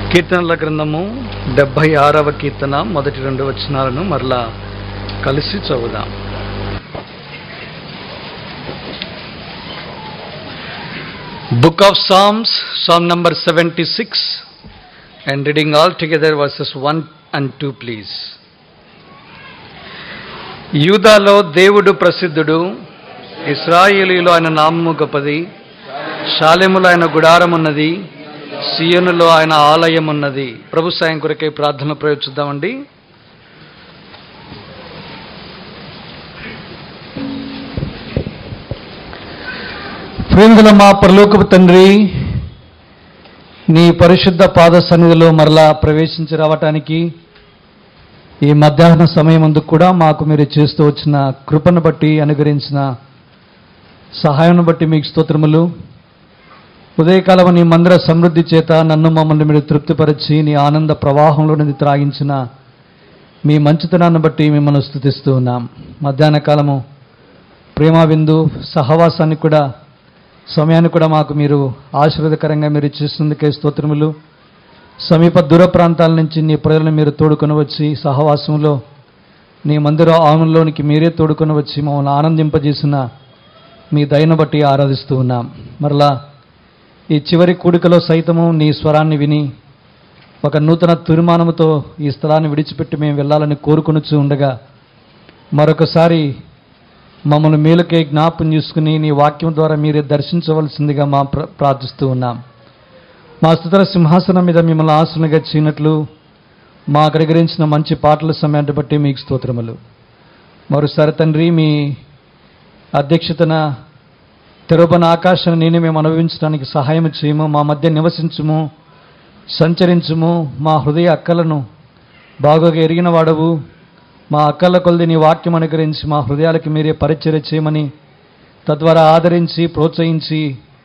కీర్తనల గ్రంథము డెబ్భై ఆరవ కీర్తన మొదటి రెండు వచనాలను మరలా కలిసి చదువుదాం book of psalms psalm number seventy six and reading all together verses one and two please యూదాలో దేవుడు ప్రసిద్ధుడు ఇస్రాయేలీలో ఆయన నామము గొప్పది శాలెములో ఆయన గుడారం ఉన్నది సియనులో ఆయన ఆలయం ఉన్నది ప్రభు సాయం కొరకై ప్రార్థన ప్రయోగిద్దామండి ప్రేమిల మా పరలోకపు తండ్రి నీ పరిశుద్ధ పాద సన్నిధిలో మరలా ప్రవేశించి రావటానికి ఈ మధ్యాహ్న సమయం అందుకు కూడా మాకు మీరు చేస్తూ వచ్చిన కృపను బట్టి అనుగ్రహించిన సహాయం బట్టి మీకు స్తోత్రములు ఉదయకాలం నీ మందిర సమృద్ధి చేత నన్ను మమ్మల్ని మీరు తృప్తిపరిచి నీ ఆనంద ప్రవాహంలో నుండి త్రాగించిన మీ మంచితనాన్ని బట్టి మిమ్మల్ని స్థుతిస్తూ ఉన్నాం మధ్యాహ్న కాలము ప్రేమ విందు సహవాసాన్ని కూడా సమయాన్ని కూడా మాకు మీరు ఆశీర్వదకరంగా మీరు చేసినందుకే స్తోత్రములు సమీప దూర ప్రాంతాల నుంచి నీ ప్రజలను మీరు తోడుకొని వచ్చి సహవాసంలో నీ మందిర ఆవరణలోనికి మీరే తోడుకొని వచ్చి మమ్మల్ని ఆనందింపజేసిన మీ దయను బట్టి ఆరాధిస్తూ ఉన్నాం మరలా ఈ చివరి కూడికలో సైతము నీ స్వరాన్ని విని ఒక నూతన తీర్మానముతో ఈ స్థలాన్ని విడిచిపెట్టి మేము వెళ్ళాలని కోరుకొనుచు ఉండగా మరొకసారి మమ్మల్ని మేలుకే జ్ఞాపం చేసుకుని నీ వాక్యం ద్వారా మీరే దర్శించవలసిందిగా మా ప్ర- ప్రార్థిస్తూ ఉన్నాం మా స్థుతుల సింహాసనం మీద మిమ్మల్ని ఆసనగా చేయనట్లు మా అనుగ్రహించిన మంచి పాటల సమయాన్ని బట్టి మీకు స్తోత్రములు మరోసారి తండ్రి మీ అధ్యక్షతన తెరవబడిన ఆకాశాన్ని నేను మేము అనుభవించడానికి సహాయం చేయము మా మధ్య నివసించుము సంచరించుము మా హృదయ అక్కలను బాగుగా ఎరిగిన వాడవు మా అక్కల కొలది నీ వాక్యం అనుగ్రహించి మా హృదయాలకి మీరే పరిచర్య చేయమని తద్వారా ఆదరించి ప్రోత్సహించి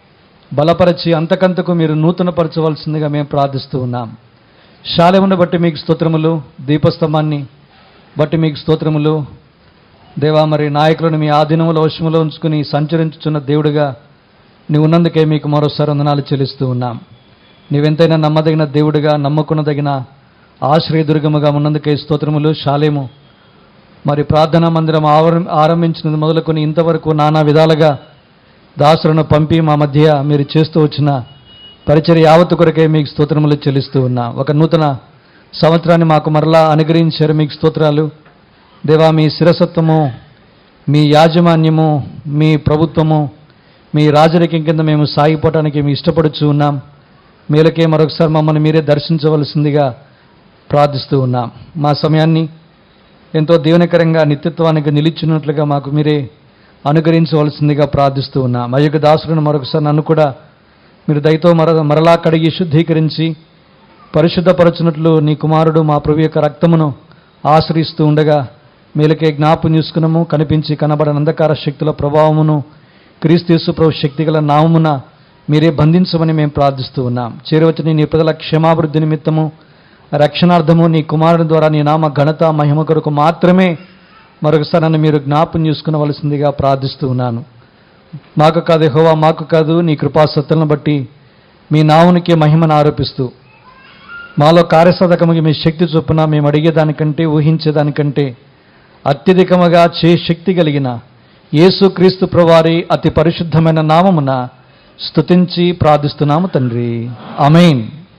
బలపరచి అంతకంతకు మీరు నూతనపరచవలసిందిగా మేము ప్రార్థిస్తూ ఉన్నాం శాలమును బట్టి మీకు స్తోత్రములు దీపస్తంభాన్ని బట్టి మీకు స్తోత్రములు దేవా మరి నాయకులను మీ ఆధీనంలో వశములో ఉంచుకుని సంచరించుచున్న దేవుడిగా నీవు ఉన్నందుకే మీకు మరోసారి వందనాలు చెల్లిస్తూ ఉన్నాం నీవెంతైనా నమ్మదగిన దేవుడిగా నమ్ముకున్నదగిన ఆశ్రయదుర్గముగా ఉన్నందుకే స్తోత్రములు శాలేము మరి ప్రార్థనా మందిరం ఆవరం ఆరంభించినది మొదలుకొని ఇంతవరకు నానా విధాలుగా దాసులను పంపి మా మధ్య మీరు చేస్తూ వచ్చిన పరిచర్య యావత్తు కొరకే మీకు స్తోత్రములు చెల్లిస్తూ ఉన్నా ఒక నూతన సంవత్సరాన్ని మాకు మరలా అనుగ్రహించారు మీకు స్తోత్రాలు దేవా మీ శిరసత్వము మీ యాజమాన్యము మీ ప్రభుత్వము మీ రాజరికం కింద మేము సాగిపోవటానికి మేము ఇష్టపడుచు ఉన్నాం మేలకే మరొకసారి మమ్మల్ని మీరే దర్శించవలసిందిగా ప్రార్థిస్తూ ఉన్నాం మా సమయాన్ని ఎంతో దీవెనకరంగా నిత్యత్వానికి నిలిచినట్లుగా మాకు మీరే అనుగ్రహించవలసిందిగా ప్రార్థిస్తూ ఉన్నాం మా యొక్క దాసులను మరొకసారి నన్ను కూడా మీరు దయతో మర మరలా కడిగి శుద్ధీకరించి పరిశుద్ధపరచునట్లు నీ కుమారుడు మా ప్రభు యొక్క రక్తమును ఆశ్రయిస్తూ ఉండగా మేలకే జ్ఞాపం చేసుకునము కనిపించి కనబడని అంధకార శక్తుల ప్రభావమును క్రీస్తు ప్రభు శక్తిగల నామమున మీరే బంధించమని మేము ప్రార్థిస్తూ ఉన్నాం చేరవచ్చిన నీ ప్రజల క్షమాభివృద్ధి నిమిత్తము రక్షణార్థము నీ కుమారుని ద్వారా నీ నామ ఘనత మహిమ కొరకు మాత్రమే మరొకసారి నన్ను మీరు జ్ఞాపం చేసుకునవలసిందిగా ప్రార్థిస్తూ ఉన్నాను మాకు కాదు హోవా మాకు కాదు నీ కృపాసత్తులను బట్టి మీ నామునికి మహిమను ఆరోపిస్తూ మాలో కార్యసాధకముకి మీ శక్తి చొప్పున మేము అడిగేదానికంటే ఊహించేదానికంటే అత్యధికముగా చే శక్తి కలిగిన యేసు క్రీస్తు ప్రవారి అతి పరిశుద్ధమైన నామమున స్తుతించి ప్రార్థిస్తున్నాము తండ్రి అమైన్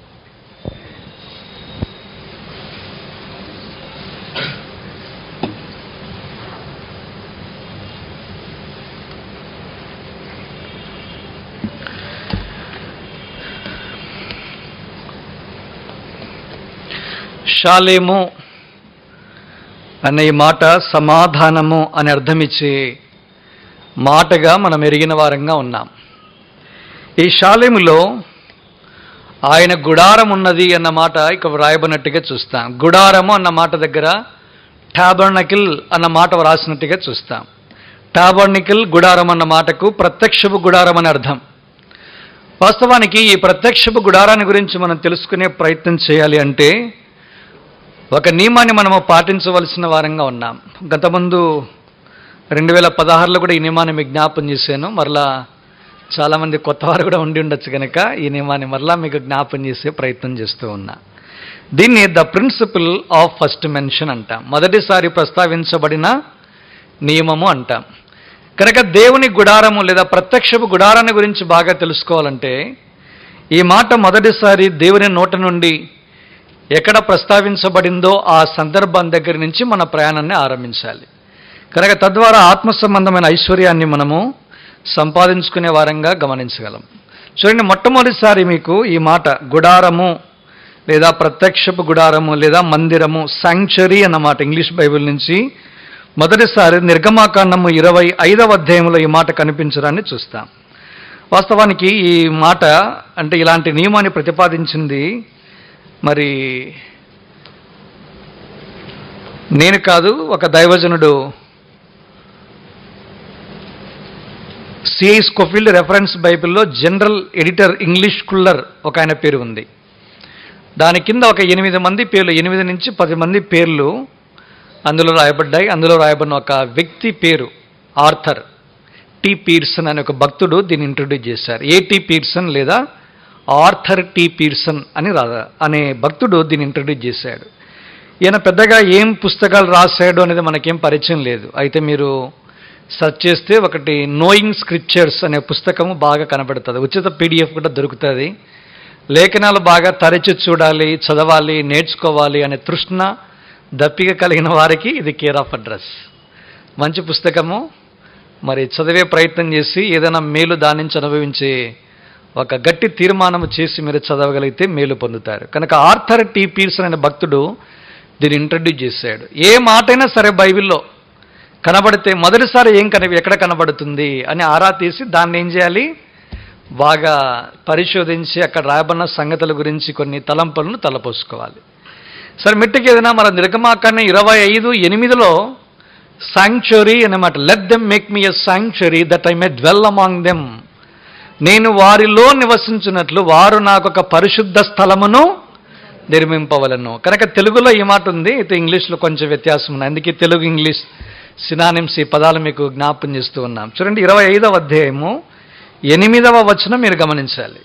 షాలేము అనే ఈ మాట సమాధానము అని అర్థమిచ్చే మాటగా మనం ఎరిగిన వారంగా ఉన్నాం ఈ షాలేములో ఆయన గుడారం ఉన్నది అన్న మాట ఇక వ్రాయబడినట్టుగా చూస్తాం గుడారము అన్న మాట దగ్గర టాబర్నకిల్ అన్న మాట వ్రాసినట్టుగా చూస్తాం టాబర్నికిల్ గుడారం అన్న మాటకు ప్రత్యక్షపు గుడారం అని అర్థం వాస్తవానికి ఈ ప్రత్యక్షపు గుడారాన్ని గురించి మనం తెలుసుకునే ప్రయత్నం చేయాలి అంటే ఒక నియమాన్ని మనము పాటించవలసిన వారంగా ఉన్నాం గతముందు రెండు వేల పదహారులో కూడా ఈ నియమాన్ని మీకు జ్ఞాపం చేశాను మరలా చాలామంది కొత్త వారు కూడా ఉండి ఉండొచ్చు కనుక ఈ నియమాన్ని మరలా మీకు జ్ఞాపం చేసే ప్రయత్నం చేస్తూ ఉన్నా దీన్ని the principle of first mention అంటాం మొదటిసారి ప్రస్తావించబడిన నియమము అంటాం కనుక దేవుని గుడారము లేదా ప్రత్యక్షపు గుడారాన్ని గురించి బాగా తెలుసుకోవాలంటే ఈ మాట మొదటిసారి దేవుని నోట నుండి ఎక్కడ ప్రస్తావించబడిందో ఆ సందర్భం దగ్గర నుంచి మన ప్రయాణాన్ని ఆరంభించాలి కనుక తద్వారా ఆత్మ సంబంధమైన ఐశ్వర్యాన్ని మనము సంపాదించుకునే వారంగా గమనించగలం చూడండి మొట్టమొదటిసారి మీకు ఈ మాట గుడారము లేదా ప్రత్యక్షపు గుడారము లేదా మందిరము శాంక్చరీ అన్నమాట ఇంగ్లీష్ బైబిల్ నుంచి మొదటిసారి నిర్గమాకాండము ఇరవై ఐదవ అధ్యాయంలో ఈ మాట కనిపించడాన్ని చూస్తాం వాస్తవానికి ఈ మాట అంటే ఇలాంటి నియమాన్ని ప్రతిపాదించింది మరి నేను కాదు ఒక దైవజనుడు సిఐ స్కోఫీల్డ్ రెఫరెన్స్ బైబిల్లో జనరల్ ఎడిటర్ ఇంగ్లీష్ కుల్లర్ ఒక ఆయన పేరు ఉంది దాని కింద ఒక ఎనిమిది మంది పేర్లు ఎనిమిది నుంచి పది మంది పేర్లు అందులో రాయబడ్డాయి అందులో రాయబడిన ఒక వ్యక్తి పేరు ఆర్థర్ టి పీర్సన్ అనే ఒక భక్తుడు దీన్ని ఇంట్రొడ్యూస్ చేశారు ఏటి పీర్సన్ లేదా ఆర్థర్ టి పీర్సన్ అని రా అనే భక్తుడు దీన్ని ఇంట్రొడ్యూస్ చేశాడు ఈయన పెద్దగా ఏం పుస్తకాలు రాశాడు అనేది మనకేం పరిచయం లేదు అయితే మీరు సెర్చ్ చేస్తే ఒకటి నోయింగ్ స్క్రిప్చర్స్ అనే పుస్తకము బాగా కనబడుతుంది ఉచిత పీడిఎఫ్ కూడా దొరుకుతుంది లేఖనాలు బాగా తరచి చూడాలి చదవాలి నేర్చుకోవాలి అనే తృష్ణ దప్పిక కలిగిన వారికి ఇది కేర్ ఆఫ్ అడ్రస్ మంచి పుస్తకము మరి చదివే ప్రయత్నం చేసి ఏదైనా మేలు దాని నుంచి అనుభవించే ఒక గట్టి తీర్మానం చేసి మీరు చదవగలిగితే మేలు పొందుతారు కనుక ఆర్థర్ టీ పీర్సన్ అనే భక్తుడు దీన్ని ఇంట్రడ్యూస్ చేశాడు ఏ మాటైనా సరే బైబిల్లో కనబడితే మొదటిసారి ఏం కన ఎక్కడ కనబడుతుంది అని ఆరా తీసి దాన్ని ఏం చేయాలి బాగా పరిశోధించి అక్కడ రాయబడిన సంగతుల గురించి కొన్ని తలంపులను తలపోసుకోవాలి సరే మిట్టకి ఏదైనా మన నిర్గమాకాండ ఇరవై ఐదు ఎనిమిదిలో సాంక్చురీ అనమాట let them make me a sanctuary that I may dwell among them నేను వారిలో నివసించినట్లు వారు నాకు ఒక పరిశుద్ధ స్థలమును నిర్మింపవలను కనుక తెలుగులో ఈ మాట ఉంది అయితే ఇంగ్లీష్లో కొంచెం వ్యత్యాసం ఉంది అందుకే తెలుగు ఇంగ్లీష్ సినానిమ్స్ ఈ పదాలు మీకు జ్ఞాపం చేస్తూ ఉన్నాం చూడండి ఇరవై ఐదవ అధ్యాయము ఎనిమిదవ వచనం మీరు గమనించాలి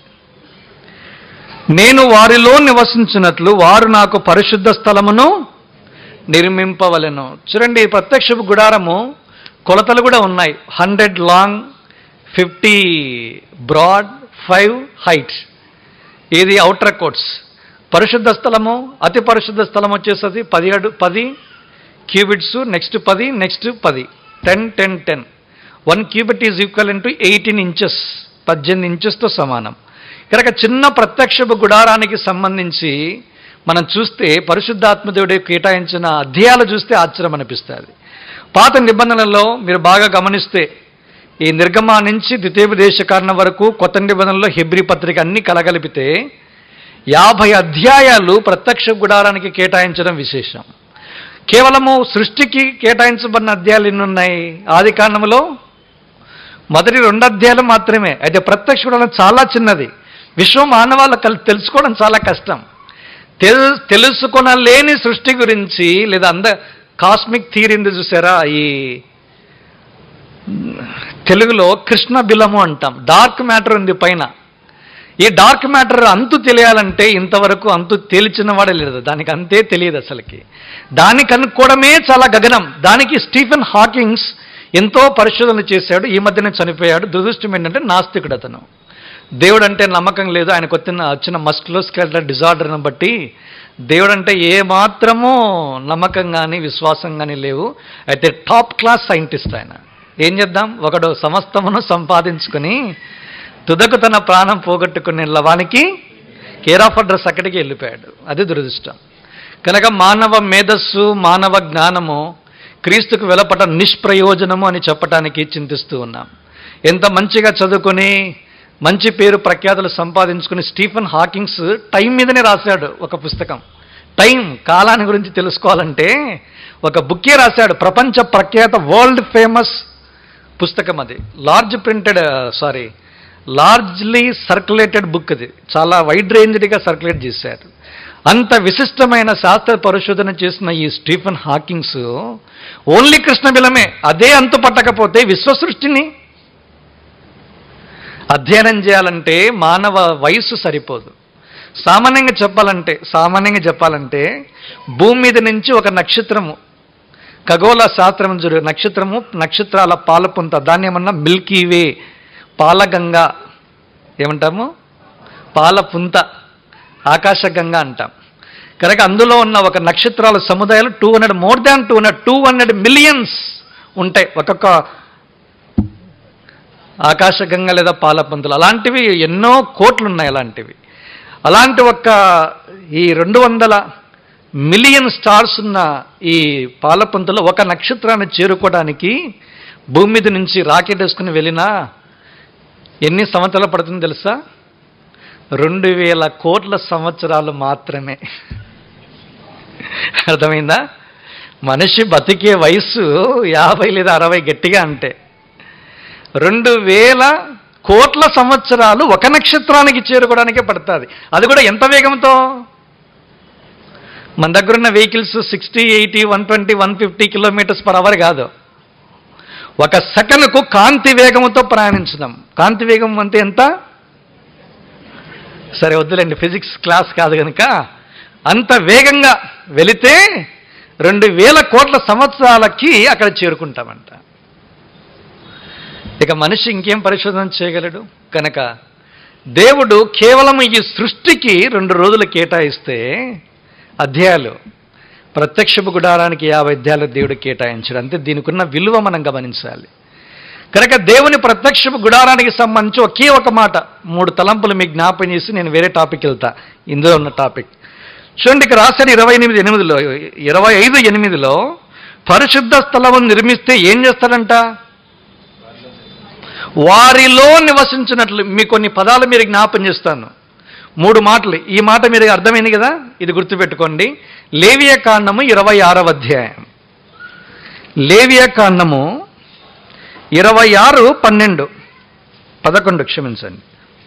నేను వారిలో నివసించినట్లు వారు నాకు పరిశుద్ధ స్థలమును నిర్మింపవలెను చూడండి ఈ ప్రత్యక్షపు గుడారము కొలతలు కూడా ఉన్నాయి hundred long fifty broad five height ఇది అవుటర్ కోట్స్ పరిశుద్ధ స్థలము అతి పరిశుద్ధ స్థలం వచ్చేసరి పదిహేడు పది క్యూబిట్స్ నెక్స్ట్ పది నెక్స్ట్ పది ten ten ten one cubit is equal to eighteen inches పద్దెనిమిది ఇంచెస్తో సమానం కనుక చిన్న ప్రత్యక్షపు గుడారానికి సంబంధించి మనం చూస్తే పరిశుద్ధాత్మదేవుడు కేటాయించిన అధ్యాయాలు చూస్తే ఆశ్చర్యం అనిపిస్తుంది పాత నిబంధనలలో మీరు బాగా గమనిస్తే ఈ నిర్గమా నుంచి ద్వితీయోపదేశ కారణం వరకు కొత్త నిబంధనలో హెబ్రి పత్రిక అన్ని కలగలిపితే యాభై అధ్యాయాలు ప్రత్యక్ష గుడారానికి కేటాయించడం విశేషం కేవలము సృష్టికి కేటాయించబడిన అధ్యాయాలు ఎన్ని ఉన్నాయి ఆది కాండంలో మొదటి రెండు అధ్యాయాలు మాత్రమే అయితే ప్రత్యక్ష గుడారం చాలా చిన్నది విశ్వం మానవాళ్ళ కల్ తెలుసుకోవడం చాలా కష్టం తెలు తెలుసుకొనలేని సృష్టి గురించి లేదా అంద కాస్మిక్ థీరీ ఉంది చూసారా ఈ తెలుగులో కృష్ణ బిలము అంటాం డార్క్ మ్యాటర్ ఉంది పైన ఈ డార్క్ మ్యాటర్ అంతు తెలియాలంటే ఇంతవరకు అంతు తేల్చిన వాడే లేదు దానికి అంతే తెలియదు అసలుకి దాన్ని కనుక్కోవడమే చాలా గగనం దానికి స్టీఫెన్ హాకింగ్స్ ఎంతో పరిశోధన చేశాడు ఈ మధ్యనే చనిపోయాడు దురదృష్టం ఏంటంటే నాస్తికుడు అతను దేవుడు అంటే నమ్మకం లేదు ఆయనకు వచ్చిన వచ్చిన మస్క్లోస్కెల్టర్ డిజార్డర్ని బట్టి దేవుడు అంటే ఏ మాత్రమూ నమ్మకం కానీ విశ్వాసం కానీ లేవు అయితే టాప్ క్లాస్ సైంటిస్ట్ ఆయన ఏం చేద్దాం ఒకడు సమస్తమును సంపాదించుకుని తుదకు తన ప్రాణం పోగొట్టుకునే లవానికి కేర్ ఆఫ్ అడ్రస్ అక్కడికి వెళ్ళిపోయాడు అది దురదృష్టం కనుక మానవ మేధస్సు మానవ జ్ఞానము క్రీస్తుకు వెలపట నిష్ప్రయోజనము అని చెప్పటానికి చింతిస్తూ ఉన్నాం ఎంత మంచిగా చదువుకొని మంచి పేరు ప్రఖ్యాతులు సంపాదించుకుని స్టీఫెన్ హాకింగ్స్ టైం మీదనే రాశాడు ఒక పుస్తకం టైం కాలాన్ని గురించి తెలుసుకోవాలంటే ఒక బుక్కే రాశాడు ప్రపంచ ప్రఖ్యాత వరల్డ్ ఫేమస్ పుస్తకం అది large printed sorry largely circulated book అది చాలా వైడ్ రేంజ్డ్గా సర్క్యులేట్ చేశారు అంత విశిష్టమైన శాస్త్ర పరిశోధన చేసిన ఈ స్టీఫెన్ హాకింగ్స్ ఓన్లీ కృష్ణ బిలమే అదే అంతు పట్టకపోతే విశ్వ సృష్టిని అధ్యయనం చేయాలంటే మానవ వయస్సు సరిపోదు సామాన్యంగా చెప్పాలంటే సామాన్యంగా చెప్పాలంటే భూమి మీద నుంచి ఒక నక్షత్రము ఖగోళ శాస్త్రం చూడు నక్షత్రము నక్షత్రాల పాలపుంత దాన్ని ఏమన్నా మిల్కీ వే పాలగంగ ఏమంటాము పాలపుంత ఆకాశగంగా అంటాం కనుక అందులో ఉన్న ఒక నక్షత్రాల సముదాయాలు two hundred more than two hundred two hundred millions ఉంటాయి ఒక్కొక్క ఆకాశగంగ లేదా పాలపుంతలు అలాంటివి ఎన్నో కోట్లు ఉన్నాయి అలాంటివి అలాంటి ఒక్క ఈ రెండు వందల మిలియన్ స్టార్స్ ఉన్న ఈ పాలపుంతలో ఒక నక్షత్రాన్ని చేరుకోవడానికి భూమి మీద నుంచి రాకెట్ వేసుకుని వెళ్ళినా ఎన్ని సంవత్సరాలు పడుతుందో తెలుసా రెండు వేల కోట్ల సంవత్సరాలు మాత్రమే అర్థమైందా మనిషి బతికే వయస్సు యాభై లేదా అరవై గట్టిగా అంటే రెండు వేల కోట్ల సంవత్సరాలు ఒక నక్షత్రానికి చేరుకోవడానికే పడుతుంది అది కూడా ఎంత వేగంతో మన దగ్గర ఉన్న vehicles sixty eighty one twenty one fifty kilometres per hour కాదు ఒక సెకండ్కు కాంతి వేగంతో ప్రయాణించడం కాంతి వేగం అంటే ఎంత సరే వద్దులేండి ఫిజిక్స్ క్లాస్ కాదు కనుక అంత వేగంగా వెళితే రెండు వేల కోట్ల సంవత్సరాలకి అక్కడ చేరుకుంటామంట ఇక మనిషి ఇంకేం పరిశోధన చేయగలడు కనుక దేవుడు కేవలం ఈ సృష్టికి రెండు రోజులు కేటాయిస్తే అధ్యాయాలు ప్రత్యక్షపు గుడారానికి యాభై అధ్యాయాలు దేవుడు కేటాయించాడు అంతే దీనికి ఉన్న విలువ మనం గమనించాలి కనుక దేవుని ప్రత్యక్షపు గుడారానికి సంబంధించి ఒకే ఒక మాట మూడు తలంపులు మీకు జ్ఞాపం చేసి నేను వేరే టాపిక్ వెళ్తా ఇందులో ఉన్న టాపిక్ చూడండి ఇక్కడ రాశాడు ఇరవై ఎనిమిది ఎనిమిదిలో ఇరవై ఐదు ఎనిమిదిలో పరిశుద్ధ స్థలం నిర్మిస్తే ఏం చేస్తాడంట వారిలో నివసించినట్లు మీ కొన్ని పదాలు మీరు జ్ఞాపం చేస్తాను మూడు మాటలు ఈ మాట మీరు అర్థమైంది కదా ఇది గుర్తుపెట్టుకోండి లేవియ కాండము ఇరవై ఆరవ అధ్యాయం లేవియ కాండము ఇరవై ఆరు పన్నెండు పదకొండు క్షమించండి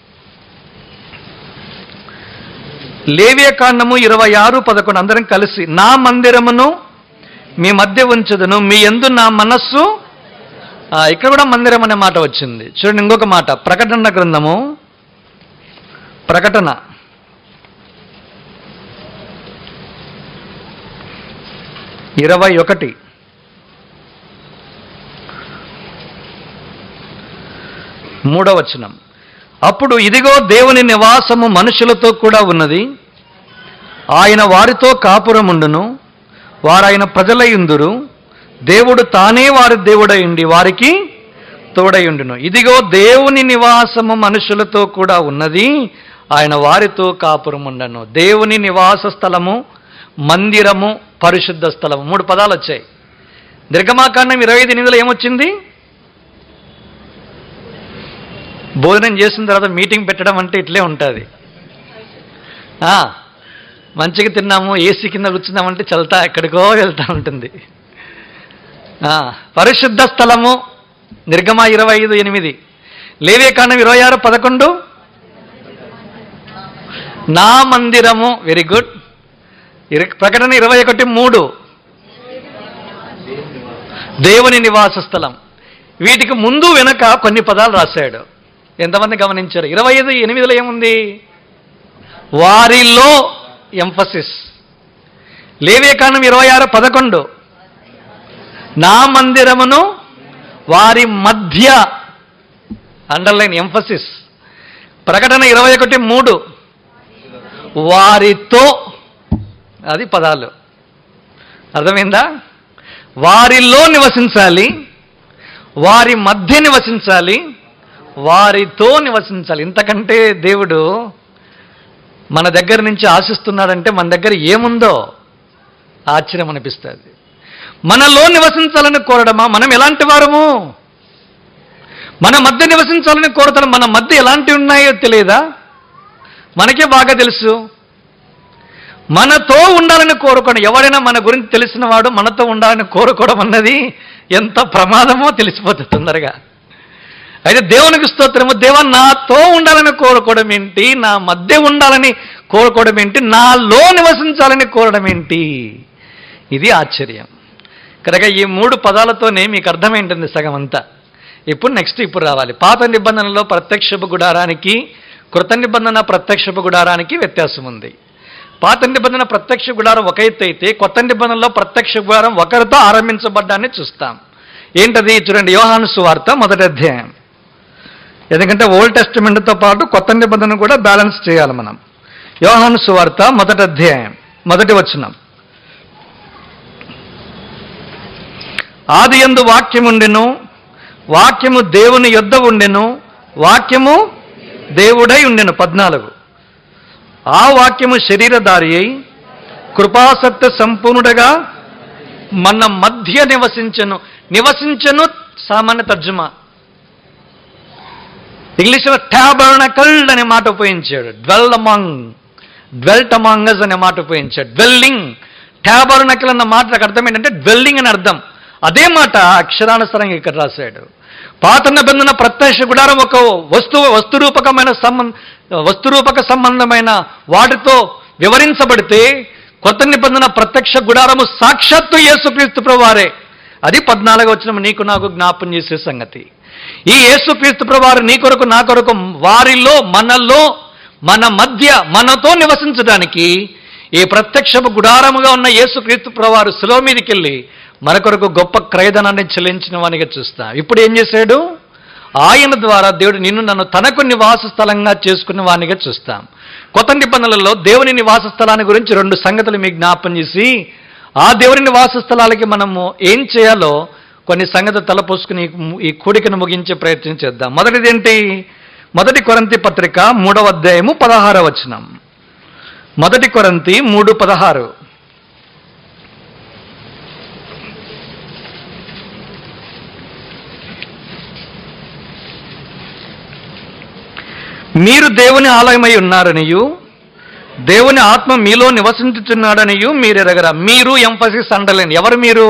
లేవియ కాండము ఇరవై ఆరు పదకొండు అందరం కలిసి నా మందిరమును మీ మధ్య ఉంచదును మీ ఎందు నా మనస్సు ఆ, ఇక్కడ కూడా మందిరం అనే మాట వచ్చింది చూడండి ఇంకొక మాట ప్రకటన గ్రంథము ప్రకటన ఇరవై ఒకటి మూడవ వచనం అప్పుడు ఇదిగో దేవుని నివాసము మనుషులతో కూడా ఉన్నది ఆయన వారితో కాపురముండును వారాయన ప్రజలయుందురు దేవుడు తానే వారి దేవుడయుండి వారికి తోడయుండును ఇదిగో దేవుని నివాసము మనుషులతో కూడా ఉన్నది ఆయన వారితో కాపురముండను దేవుని నివాస స్థలము మందిరము పరిశుద్ధ స్థలము మూడు పదాలు వచ్చాయి నిర్గమాకాండం ఇరవై ఐదు ఎనిమిదిలో ఏమొచ్చింది భోజనం చేసిన తర్వాత మీటింగ్ పెట్టడం అంటే ఇట్లే ఉంటుంది మంచిగా తిన్నాము ఏసీ కింద కూర్చున్నామంటే చల్తా ఎక్కడికో వెళ్తూ ఉంటుంది ఆ, పరిశుద్ధ స్థలము నిర్గమ ఇరవై ఐదు ఎనిమిది లేవేకాండం ఇరవై ఆరు పదకొండు నా మందిరము వెరీ గుడ్ ఇర- ప్రకటన ఇరవై ఒకటి మూడు దేవుని నివాస స్థలం వీటికి ముందు వెనక కొన్ని పదాలు రాశాడు ఎంతమంది గమనించారు ఇరవై ఐదు ఎనిమిదిలో ఏముంది వారిలో ఎంఫసిస్ లేవేకాండం ఇరవై ఆరు పదకొండు నా మందిరమును వారి మధ్య అండర్లైన్ ఎంఫసిస్ ప్రకటన ఇరవై ఒకటి మూడు వారితో అది పదాలు అర్థమైందా వారిలో నివసించాలి వారి మధ్య నివసించాలి వారితో నివసించాలి ఇంతకంటే దేవుడు మన దగ్గర నుంచి ఆశిస్తున్నాడంటే మన దగ్గర ఏముందో ఆశ్చర్యం అనిపిస్తుంది మనలో నివసించాలని కోరడమా మనం ఎలాంటి వారము మన మధ్య నివసించాలని కోరతాం మన మధ్య ఎలాంటివి ఉన్నాయో తెలియదా మనకే బాగా తెలుసు మనతో ఉండాలని కోరుకోవడం ఎవరైనా మన గురించి తెలిసిన వాడు మనతో ఉండాలని కోరుకోవడం అన్నది ఎంత ప్రమాదమో తెలిసిపోతుంది తొందరగా అయితే దేవునికి స్తోత్రము దేవ నాతో ఉండాలని కోరుకోవడం ఏంటి నా మధ్య ఉండాలని కోరుకోవడం ఏంటి నాలో నివసించాలని కోరడం ఏంటి ఇది ఆశ్చర్యం కనుక ఈ మూడు పదాలతోనే మీకు అర్థమైంటుంది సగం అంతా ఇప్పుడు నెక్స్ట్ ఇప్పుడు రావాలి పాత నిబంధనలో ప్రత్యక్షపు గుడారానికి కృత నిబంధన ప్రత్యక్షపు గుడారానికి వ్యత్యాసం ఉంది పాత నిబంధన ప్రత్యక్ష గుడారం ఒక ఎత్తు అయితే కొత్త నిబంధనలో ప్రత్యక్ష గుడారం ఒకరితో ఆరంభించబడ్డాన్ని చూస్తాం ఏంటది చూడండి యోహాను సువార్త మొదటి అధ్యాయం ఎందుకంటే ఓల్డ్ టెస్టిమెంట్తో పాటు కొత్త నిబంధన కూడా బ్యాలెన్స్ చేయాలి మనం యోహాను సువార్త మొదటి అధ్యాయం మొదటి వచనం ఆది యందు వాక్యం ఉండెను వాక్యము దేవుని యొద్ద ఉండెను వాక్యము దేవుడై ఉండెను పద్నాలుగు ఆ వాక్యము శరీరధారి అయి కృపాసక్త సంపూర్ణుడగా మన మధ్య నివసించను నివసించను సామాన్య తర్జుమా ఇంగ్లీష్లో ట్యాబర్నకల్ అనే మాట ఉపయోగించాడు డ్వెల్ అమాంగ్ డ్వెల్ట్ అమాంగస్ అనే మాట ఉపయోగించాడు డ్వెల్లింగ్ ట్యాబర్నకల్ అన్న మాటకు అర్థం ఏంటంటే డ్వెల్లింగ్ అని అర్థం అదే మాట అక్షరానుసరంగా ఇక్కడ రాశాడు పాత నిబంధన ప్రత్యక్ష గుడారం ఒక వస్తువు వస్తురూపకమైన సంబంధ వస్తురూపక సంబంధమైన వాటితో వివరించబడితే కొత్త నిబంధన ప్రత్యక్ష గుడారము సాక్షాత్తు యేసుక్రీస్తు ప్రభువారే అది పద్నాలుగు వచ్చిన నీకు నాకు జ్ఞాపం చేసే సంగతి ఈ యేసుక్రీస్తు ప్రభువారు నీ కొరకు నా కొరకు వారిలో మనలో మన మధ్య మనతో నివసించడానికి ఈ ప్రత్యక్షపు గుడారముగా ఉన్న యేసుక్రీస్తు ప్రభువారు శిలో మీదకి వెళ్ళి మన కొరకు గొప్ప క్రయధనాన్ని చెల్లించిన వానిగా చూస్తాం ఇప్పుడు ఏం చేశాడు ఆయన ద్వారా దేవుడు నిన్ను నన్ను తనకు నివాస స్థలంగా చేసుకున్న వానిగా చూస్తాం కొత్త నిబంధనలలో దేవుని నివాస స్థలాన్ని గురించి రెండు సంగతులు మీకు జ్ఞాపం చేసి ఆ దేవుని నివాస స్థలాలకి మనము ఏం చేయాలో కొన్ని సంగతులు తలపోసుకుని ఈ కూడికను ముగించే ప్రయత్నం చేద్దాం మొదటిది ఏంటి మొదటి కొరంతి పత్రిక మూడవ అధ్యాయము పదహార వచనం మొదటి కొరంతి మూడు పదహారు మీరు దేవుని ఆలయమై ఉన్నారనియు దేవుని ఆత్మ మీలో నివసించుచున్నాడనియు మీరు ఎరగరా మీరు ఎంఫసిస్ అండలేని ఎవరు మీరు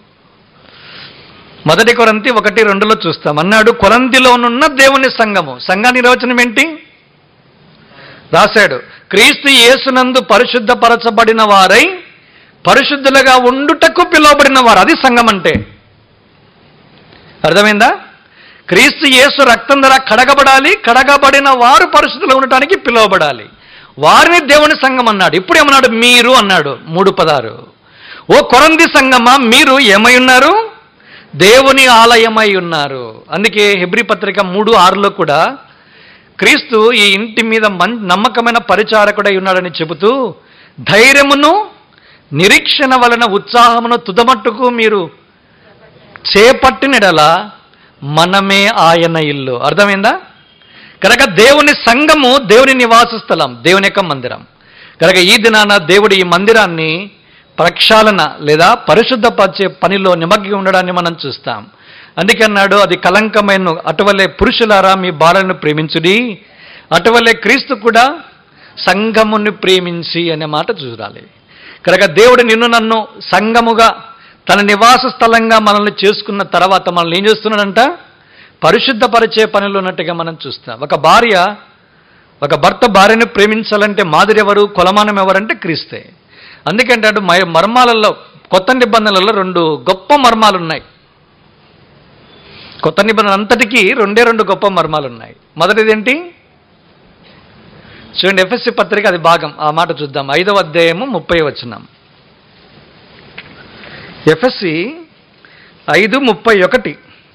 మొదటి కొరంతి ఒకటి రెండులో చూస్తాం అన్నాడు కొరంతిలోనున్న దేవుని సంఘము సంఘ నిర్వచనం ఏంటి రాశాడు క్రీస్తు యేసునందు పరిశుద్ధపరచబడిన వారై పరిశుద్ధులుగా ఉండుటకు పిలువబడిన వారు అది సంఘం అంటే అర్థమైందా క్రీస్తు యేసు రక్తం ధర కడగబడాలి కడగబడిన వారు పరిశుద్ధులు ఉండటానికి పిలువబడాలి వారిని దేవుని సంఘం అన్నాడు ఇప్పుడు ఏమన్నాడు మీరు అన్నాడు మూడు పదారు ఓ కొరంది సంగమా మీరు ఏమై ఉన్నారు దేవుని ఆలయమై ఉన్నారు అందుకే హెబ్రి పత్రిక మూడు ఆరులో కూడా క్రీస్తు ఈ ఇంటి మీద మన్ నమ్మకమైన పరిచారకుడై ఉన్నాడని చెబుతూ ధైర్యమును నిరీక్షణ వలన ఉత్సాహమును తుదమట్టుకు మీరు చేపట్టినడలా మనమే ఆయన ఇల్లు అర్థమైందా కనుక దేవుని సంఘము దేవుని నివాస స్థలం దేవుని యొక్క మందిరం కనుక ఈ దినాన దేవుడు ఈ మందిరాన్ని ప్రక్షాళన లేదా పరిశుద్ధపరిచే పనిలో నిమగ్గి ఉండడాన్ని మనం చూస్తాం అందుకే అన్నాడు అది కలంకమైన అటువలే పురుషులారా మీ బాలను ప్రేమించుడి అటువలే క్రీస్తు కూడా సంఘముని ప్రేమించి అనే మాట చూడాలి కనుక దేవుడు నిన్ను నన్ను సంఘముగా తన నివాస స్థలంగా మనల్ని చేసుకున్న తర్వాత మనల్ని ఏం చేస్తున్నాడంట పరిశుద్ధపరిచే పనిలో ఉన్నట్టుగా మనం చూస్తాం ఒక భార్య ఒక భర్త భార్యను ప్రేమించాలంటే మాదిరి ఎవరు కొలమానం ఎవరంటే క్రీస్తే అందుకంటే అటు మయ మర్మాలలో కొత్త నిబంధనలలో రెండు గొప్ప మర్మాలు ఉన్నాయి కొత్త నిబంధన అంతటికీ రెండే రెండు గొప్ప మర్మాలు ఉన్నాయి మొదటిది ఏంటి చూడండి ఎఫ్ఎస్సి పత్రిక అది భాగం ఆ మాట చూద్దాం ఐదవ అధ్యాయము ముప్పై వచనం ఎఫ్ఎస్సి ఐదు ముప్పై ఒకటి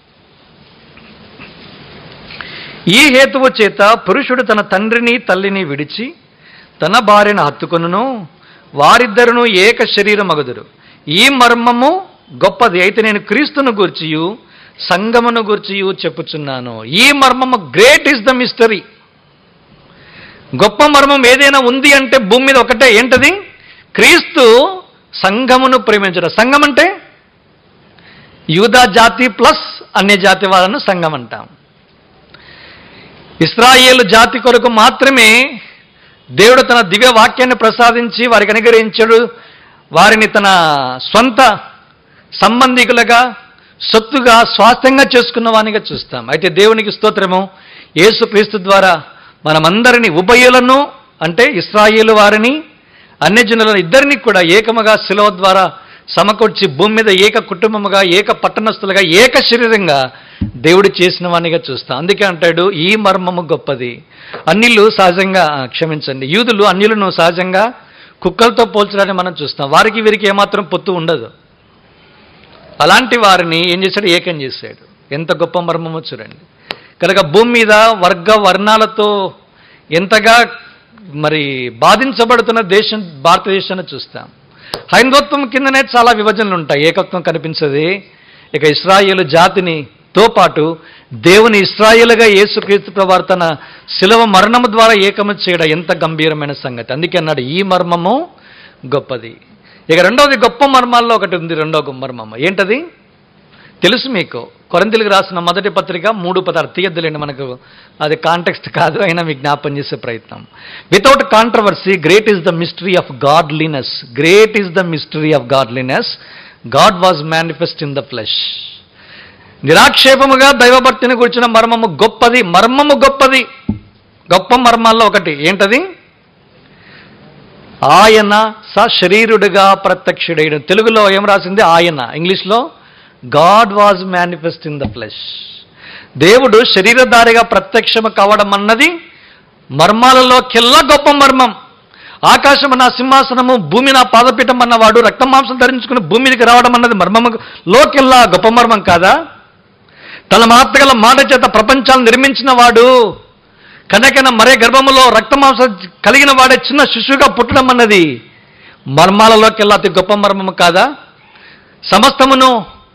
ఈ హేతువు చేత పురుషుడు తన తండ్రిని తల్లిని విడిచి తన భార్యను హత్తుకొనును వారిద్దరును ఏక శరీరమగుదురు ఈ మర్మము గొప్పది అయితే నేను క్రీస్తును గూర్చియు సంగమును గూర్చియు చెప్పుచున్నాను ఈ మర్మము గ్రేట్ ఇస్ ద మిస్టరీ గొప్ప మర్మం ఏదైనా ఉంది అంటే భూమి మీద ఒకటే ఏంటది క్రీస్తు సంఘమును ప్రేమించడం సంఘం అంటే యూదా జాతి ప్లస్ అన్య జాతి వాళ్ళను సంఘం అంటాం ఇస్రాయేలు జాతి కొరకు మాత్రమే దేవుడు తన దివ్య వాక్యాన్ని ప్రసాదించి వారికి అనుగ్రహించాడు వారిని తన స్వంత సంబంధికులుగా సొత్తుగా స్వాస్థ్యంగా చేసుకున్న వానిగా చూస్తాం అయితే దేవునికి స్తోత్రము యేసుక్రీస్తు ద్వారా మనమందరిని ఉభయులను అంటే ఇస్రాయేలు వారిని అన్యజనులను ఇద్దరిని కూడా ఏకముగా శిలువ ద్వారా సమకూర్చి భూమి మీద ఏక కుటుంబముగా ఏక పట్టణస్థులుగా ఏక శరీరంగా దేవుడు చేసిన వానిగా చూస్తాం అందుకే అంటాడు ఈ మర్మము గొప్పది అన్నిలు సహజంగా ఆ, క్షమించండి యూదులు అన్యులను సహజంగా కుక్కలతో పోల్చడాన్ని మనం చూస్తాం వారికి వీరికి ఏమాత్రం పొత్తు ఉండదు అలాంటి వారిని ఏం చేశాడు ఏకం చేశాడు ఎంత గొప్ప మర్మమో చూడండి కనుక భూమి మీద వర్గ వర్ణాలతో ఎంతగా మరి బాధించబడుతున్న దేశం భారతదేశాన్ని చూస్తాం హైందవత్వం కిందనే చాలా విభజనలు ఉంటాయి ఏకత్వం కనిపించదు ఇక ఇస్రాయేలు జాతిని తో పాటు దేవుని ఇస్రాయేలుగా యేసుక్రీస్తు ప్రభు తన శిలవ మరణము ద్వారా ఏకము చేయడం ఎంత గంభీరమైన సంగతి అందుకే అన్నాడు ఈ మర్మము గొప్పది ఇక రెండవది గొప్ప మర్మాల్లో ఒకటి ఉంది రెండో గొప్ప మర్మము ఏంటది తెలుసు మీకు కొరంతిలకు రాసిన మొదటి పత్రిక మూడు పదార్థ తీయద్దులేండి మనకు అది కాంటెక్స్ట్ కాదు అయినా మీకు జ్ఞాపం చేసే ప్రయత్నం without controversy great is the mystery of godliness great is the mystery of godliness God was manifest in the flesh నిరాక్షేపముగా దైవభక్తిని కూర్చున్న మర్మము గొప్పది మర్మము గొప్పది గొప్ప మర్మాల్లో ఒకటి ఏంటది ఆయన స శరీరుడిగా ప్రత్యక్షుడైన తెలుగులో ఏం రాసింది ఆయన ఇంగ్లీష్లో God was manifest in the flesh దేవుడు శరీరధారిగా ప్రత్యక్షము కావడం అన్నది మర్మాలలోకెల్లా గొప్ప మర్మం ఆకాశము నా సింహాసనము భూమి నా పాదపీఠం అన్నవాడు రక్తమాంసం ధరించుకుని భూమి మీదకి రావడం అన్నది మర్మము లోకెల్లా గొప్ప మర్మం కాదా తన మహత్తగల మాట చేత ప్రపంచాన్ని నిర్మించిన వాడు కనకన మరే గర్భములో రక్తమాంసం కలిగిన వాడే చిన్న శిశువుగా పుట్టడం అన్నది మర్మాలలోకెల్లా అతి గొప్ప మర్మము కాదా సమస్తమును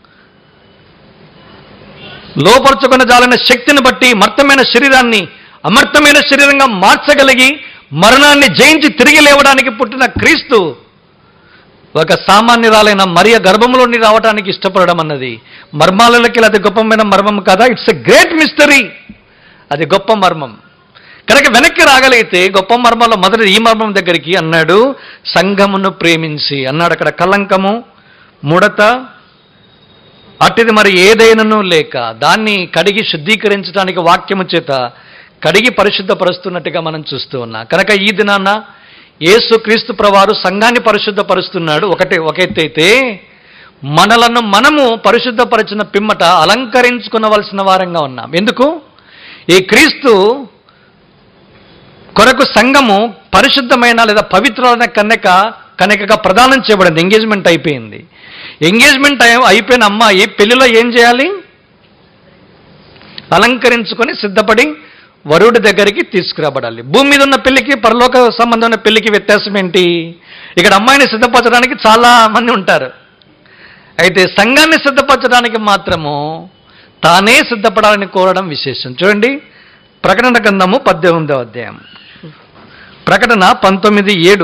లోపరుచుకున్న జాలిన శక్తిని బట్టి మర్తమైన శరీరాన్ని అమర్తమైన శరీరంగా మార్చగలిగి మరణాన్ని జయించి తిరిగి లేవడానికి పుట్టిన క్రీస్తు ఒక సామాన్యురాలైన మరియ గర్భంలోని రావడానికి ఇష్టపడడం అన్నది మర్మాలకి అది గొప్పమైన మర్మం కదా ఇట్స్ ఎ గ్రేట్ మిస్టరీ అది గొప్ప మర్మం కనుక వెనక్కి రాగలిగితే గొప్ప మర్మంలో మొదటి ఈ మర్మం దగ్గరికి అన్నాడు సంఘమును ప్రేమించి అన్నాడు అక్కడ కలంకము ముడత అట్టిది మరి ఏదైనాను లేక దాన్ని కడిగి శుద్ధీకరించడానికి వాక్యము చేత కడిగి పరిశుద్ధపరుస్తున్నట్టుగా మనం చూస్తూ ఉన్నాం కనుక ఈ దినాన్న యేసు క్రీస్తు ప్రవారు సంఘాన్ని పరిశుద్ధపరుస్తున్నాడు ఒకటి ఒక ఎత్తు అయితే మనలను మనము పరిశుద్ధపరిచిన పిమ్మట అలంకరించుకునవలసిన వారంగా ఉన్నాం ఎందుకు ఈ క్రీస్తు కొరకు సంఘము పరిశుద్ధమైన లేదా పవిత్రమైన కన్యక కన్యకగా ప్రదానం చేయబడింది ఎంగేజ్మెంట్ అయిపోయింది ఎంగేజ్మెంట్ అయి- అయిపోయిన అమ్మాయి పెళ్లిలో ఏం చేయాలి అలంకరించుకొని సిద్ధపడి వరుడి దగ్గరికి తీసుకురాబడాలి భూమి మీద ఉన్న పెళ్లికి పరలోక సంబంధం ఉన్న పెళ్లికి వ్యత్యాసం ఏంటి ఇక్కడ అమ్మాయిని సిద్ధపరచడానికి చాలా మంది ఉంటారు అయితే సంఘాన్ని సిద్ధపరచడానికి మాత్రము తానే సిద్ధపడాలని కోరడం విశేషం చూడండి ప్రకటన గ్రంథము పద్దెనిమిదవ అధ్యాయం ప్రకటన పంతొమ్మిది ఏడు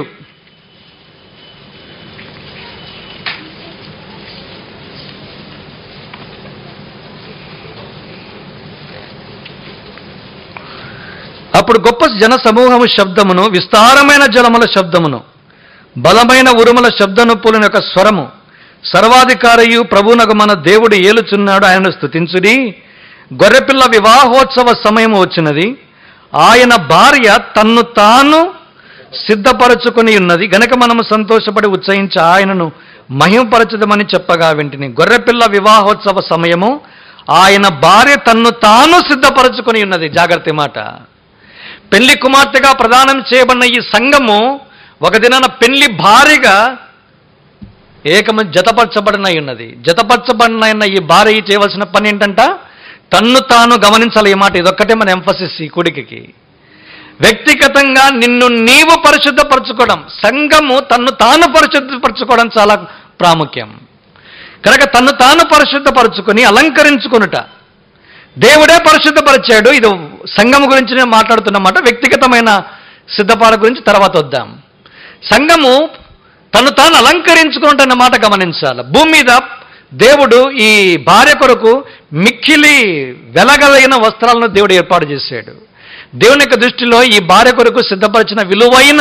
అప్పుడు గొప్ప జన సమూహము శబ్దమును విస్తారమైన జలముల శబ్దమును బలమైన ఉరుముల శబ్దను పూలిన యొక్క స్వరము సర్వాధికారియు ప్రభునకు మన దేవుడు ఏలుచున్నాడు ఆయనను స్తుతించుడి గొర్రెపిల్ల వివాహోత్సవ సమయం వచ్చినది ఆయన భార్య తన్ను తాను సిద్ధపరచుకొని ఉన్నది గనక మనము సంతోషపడి ఉత్సహించి ఆయనను మహిమపరచదమని చెప్పగా వెంటనే గొర్రెపిల్ల వివాహోత్సవ సమయము ఆయన భార్య తన్ను తాను సిద్ధపరచుకొని ఉన్నది జాగ్రత్త మాట పెళ్లి కుమార్తెగా ప్రదానం చేయబడిన ఈ సంఘము ఒక దినాన పెళ్లి భార్యగా ఏకము జతపరచబడిన ఉన్నది జతపరచబడిన ఈ భార్య చేయవలసిన పని ఏంటంట తన్ను తాను గమనించాలి ఈ మాట ఇదొక్కటే మన ఎంఫసిస్ ఈ కొడుకుకి వ్యక్తిగతంగా నిన్ను నీవు పరిశుద్ధపరచుకోవడం సంఘము తన్ను తాను పరిశుద్ధపరచుకోవడం చాలా ప్రాముఖ్యం కనుక తన్ను తాను పరిశుద్ధపరచుకొని అలంకరించుకొనుట దేవుడే పరిశుద్ధపరిచాడు ఇది సంఘం గురించి నేను మాట్లాడుతున్నమాట వ్యక్తిగతమైన సిద్ధపాల గురించి తర్వాత వద్దాం సంఘము తను తాను అలంకరించుకుంటున్న మాట గమనించాలి భూమి మీద దేవుడు ఈ భార్య కొరకు మిక్కిలి వెలగలైన వస్త్రాలను దేవుడు ఏర్పాటు చేశాడు దేవుని యొక్క దృష్టిలో ఈ భార్య కొరకు సిద్ధపరిచిన విలువైన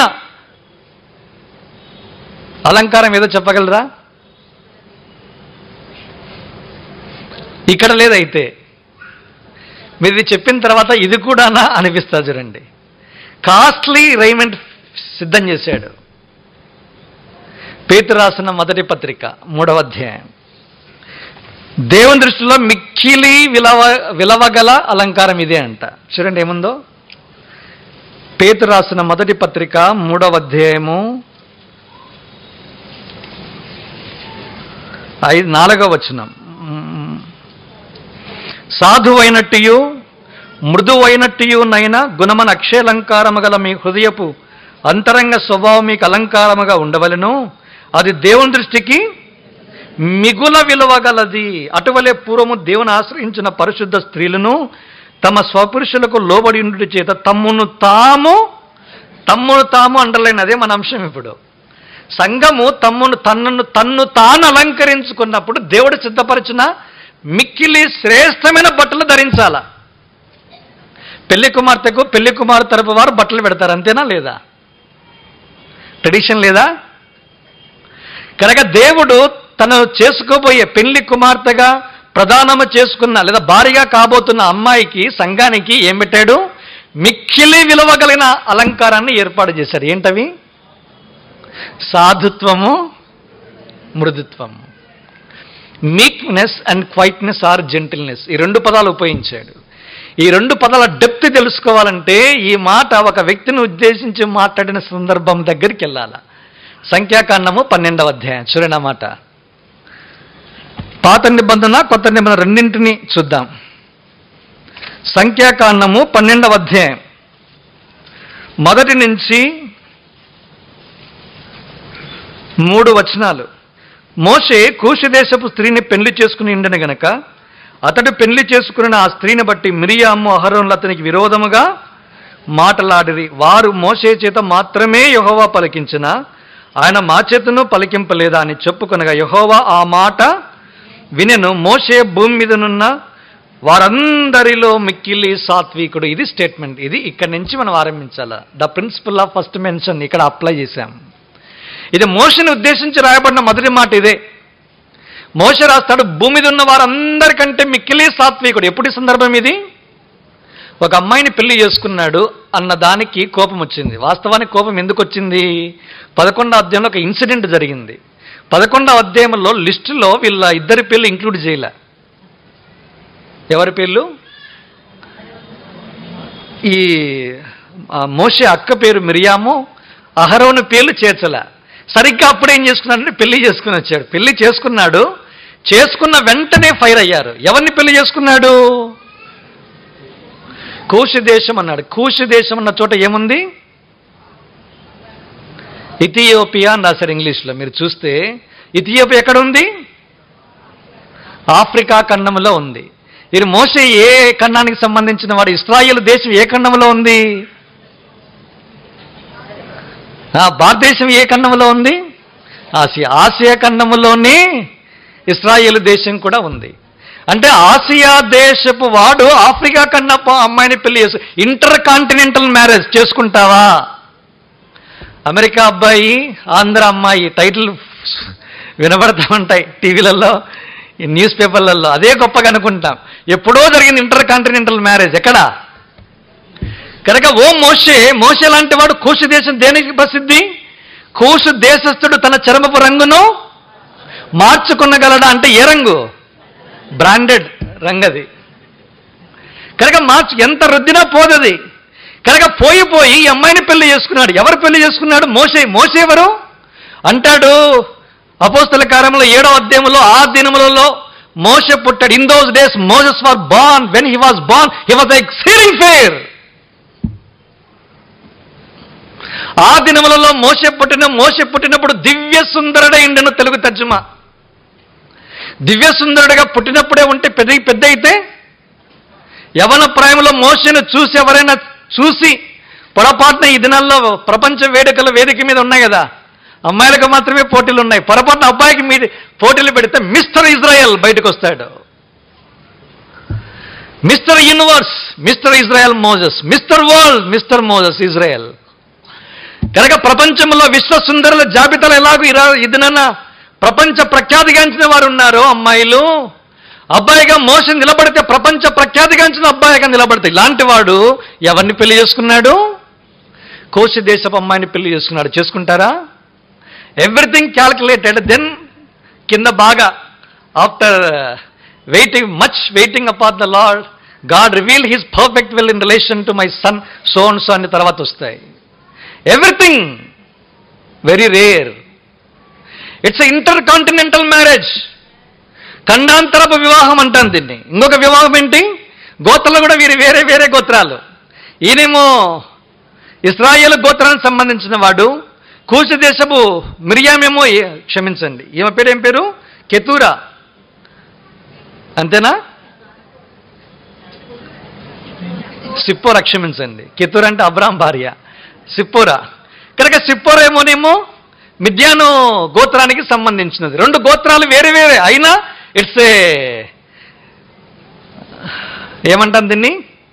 అలంకారం ఏదో చెప్పగలరా ఇక్కడ లేదైతే మీరు ఇది చెప్పిన తర్వాత ఇది కూడానా అనిపిస్తా చూడండి కాస్ట్లీ రైమెంట్ సిద్ధం చేశాడు పేతురు రాసిన మొదటి పత్రిక మూడవ అధ్యాయం దేవుని దృష్టిలో మిక్కిలి విలవ విలవగల అలంకారం ఇదే అంట చూడండి ఏముందో పేతురు రాసిన మొదటి పత్రిక మూడవ అధ్యాయము ఐదు నాలుగవ వచనం సాధువైనట్టియు మృదువైనట్టియు నైనా గుణమన అక్షయలంకారము గల మీ హృదయపు అంతరంగ స్వభావం మీకు అలంకారముగా ఉండవలను అది దేవుని దృష్టికి మిగుల విలువగలది అటువలే పూర్వము దేవుని ఆశ్రయించిన పరిశుద్ధ స్త్రీలను తమ స్వపురుషులకు లోబడి ఉండుట చేత తమ్మును తాము తమ్మును తాము అండర్లైన్ అదే మన అంశం ఇప్పుడు సంఘము తమ్మును తన్నును తన్ను తాను అలంకరించుకున్నప్పుడు దేవుడు సిద్ధపరిచిన మిక్కిలి శ్రేష్టమైన బట్టలు ధరించాల పెళ్లి కుమార్తెకు పెళ్లి కుమారు తరపు వారు బట్టలు పెడతారు అంతేనా లేదా ట్రెడిషన్ లేదా కనుక దేవుడు తను చేసుకోబోయే పెళ్లి కుమార్తెగా ప్రధానము చేసుకున్న లేదా భారీగా కాబోతున్న అమ్మాయికి సంఘానికి ఏం పెట్టాడు మిక్కిలి విలువ కలిగిన అలంకారాన్ని ఏర్పాటు చేశారు ఏంటవి సాధుత్వము మృదుత్వము meekness and quietness or gentleness ఈ రెండు పదాలు ఉపయోగించాడు ఈ రెండు పదాల డెప్త్ తెలుసుకోవాలంటే ఈ మాట ఒక వ్యక్తిని ఉద్దేశించి మాట్లాడిన సందర్భం దగ్గరికి వెళ్ళాల సంఖ్యాకాండము పన్నెండవ అధ్యాయం చూడండి ఆ మాట పాత నిబంధన కొత్త నిబంధన రెండింటిని చూద్దాం సంఖ్యాకాండము పన్నెండవ అధ్యాయం మొదటి నుంచి మూడు వచనాలు మోషే కూషి దేశపు స్త్రీని పెళ్లి చేసుకుని ఉండను గనక అతడు పెళ్లి చేసుకున్న ఆ స్త్రీని బట్టి మిరియాము అహరోన్లు అతనికి విరోధముగా మాటలాడిరి వారు మోషే చేత మాత్రమే యహోవా పలికించిన ఆయన మా చేతను పలికింపలేదా అని చెప్పుకొనగా యహోవా ఆ మాట వినెను మోషే భూమి మీదనున్న వారందరిలో మిక్కిలి సాత్వికుడు ఇది స్టేట్మెంట్ ఇది ఇక్కడి నుంచి మనం ఆరంభించాలి the principle of first mention ఇక్కడ అప్లై చేశాం ఇది మోషని ఉద్దేశించి రాయబడిన మొదటి మాట ఇదే మోష రాస్తాడు భూమి మీద ఉన్న వారందరికంటే మిక్కిలి సాత్వికుడు ఎప్పుడు ఈ సందర్భం ఇది ఒక అమ్మాయిని పెళ్లి చేసుకున్నాడు అన్న దానికి కోపం వచ్చింది వాస్తవానికి కోపం ఎందుకు వచ్చింది పదకొండో అధ్యాయంలో ఒక ఇన్సిడెంట్ జరిగింది పదకొండవ అధ్యాయంలో లిస్టులో వీళ్ళ ఇద్దరి పేర్లు ఇంక్లూడ్ చేయలే ఎవరి పేర్లు ఈ ఆ, మోషే అక్క పేరు మిరియాము అహరోను పేర్లు చేర్చలే సరిగ్గా అప్పుడు ఏం చేసుకున్నాడంటే పెళ్లి చేసుకుని వచ్చాడు పెళ్లి చేసుకున్నాడు చేసుకున్న వెంటనే ఫైర్ అయ్యారు ఎవరిని పెళ్లి చేసుకున్నాడు కూషి దేశం అన్నాడు కూషి దేశం అన్న చోట ఏముంది ఇథియోపియా అని రాశారు ఇంగ్లీష్లో మీరు చూస్తే ఇథియోపియా ఎక్కడ ఉంది ఆఫ్రికా ఖండంలో ఉంది ఇది మోసే ఏ ఖండానికి సంబంధించిన వాడు ఇస్రాయేల్ దేశం ఏ ఖండంలో ఉంది ఆ, భారతదేశం ఏ ఖండంలో ఉంది ఆసియా ఆసియా ఖండంలోనే ఇస్రాయేల్ దేశం కూడా ఉంది అంటే ఆసియా దేశపు వాడు ఆఫ్రికా ఖండపు అమ్మాయిని పెళ్లి చేసు ఇంటర్ కాంటినెంటల్ మ్యారేజ్ చేసుకుంటావా అమెరికా అబ్బాయి ఆంధ్ర అమ్మాయి టైటిల్ వినబడతా ఉంటాయి టీవీలలో ఈ న్యూస్ పేపర్లలో అదే గొప్పగా అనుకుంటాం ఎప్పుడో జరిగింది ఇంటర్ కాంటినెంటల్ మ్యారేజ్ ఎక్కడ కనుక ఓ మోషే మోషే లాంటి వాడు కూషు దేశం దేనికి ప్రసిద్ధి కూషు దేశస్థుడు తన చర్మపు రంగును మార్చుకునగలడా అంటే ఏ రంగు బ్రాండెడ్ రంగది కనుక మార్చు ఎంత రుద్దినా పోదది కనుక పోయి పోయి ఈ అమ్మాయిని పెళ్లి చేసుకున్నాడు ఎవరు పెళ్లి చేసుకున్నాడు మోసే మోసే ఎవరు అంటాడు అపోస్తల కారంలో ఏడో అధ్యాయంలో ఆ దినములలో మోసే పుట్టాడు in those days Moses for born when he was born he was exceeding fair ఆ దినములలో మోసే పుట్టిన మోసే పుట్టినప్పుడు దివ్య సుందరుడైండను తెలుగు తర్జుమా దివ్య సుందరుడిగా పుట్టినప్పుడే ఉంటే పెద్ద పెద్ద అయితే యవన ప్రాయంలో మోసను చూసి ఎవరైనా చూసి పొరపాటున ఈ దినాల్లో ప్రపంచ వేడుకల వేదిక మీద ఉన్నాయి కదా అమ్మాయిలకు మాత్రమే పోటీలు ఉన్నాయి పొరపాటున అబ్బాయికి మీద పోటీలు పెడితే మిస్టర్ ఇజ్రాయెల్ బయటకు వస్తాడు mister Universe mister Israel Moses mister World mister Moses Israel కనుక ప్రపంచంలో విశ్వ సుందరుల జాబితాలో ఎలాగో ఇరా ఇదినన్న ప్రపంచ ప్రఖ్యాతిగాంచిన వారు ఉన్నారు అమ్మాయిలు అబ్బాయిగా మోసం నిలబడితే ప్రపంచ ప్రఖ్యాతిగాంచిన అబ్బాయిగా నిలబడితే ఇలాంటి వాడు ఎవరిని పెళ్లి చేసుకున్నాడు కోశ దేశపు అమ్మాయిని పెళ్లి చేసుకున్నాడు చేసుకుంటారా ఎవ్రీథింగ్ క్యాల్కులేటెడ్ దెన్ కింద బాగా after waiting much waiting upon the Lord God reveal his perfect will in relation to my son so and so అని తర్వాత వస్తాయి everything very rare it's intercontinental marriage ఖండాంతరపు వివాహం అంటాను దీన్ని ఇంకొక వివాహం ఏంటి గోత్రాలు కూడా వీరి వేరే వేరే గోత్రాలు ఈయనేమో ఇస్రాయేల్ గోత్రానికి సంబంధించిన వాడు కూసి దేశపు మిరియామేమో ఏ- క్షమించండి ఈమె పేరు ఏం పేరు కెతూరా అంతేనా సిప్పోరా క్షమించండి కెతూర్ అంటే అబ్రాం భార్య సిప్పోరా కనుక సిప్పోరా ఏమోనేమో మిద్యాను గోత్రానికి సంబంధించినది రెండు గోత్రాలు వేరే వేరే అయినా ఇట్స్ ఏ ఏమంటాం దీన్ని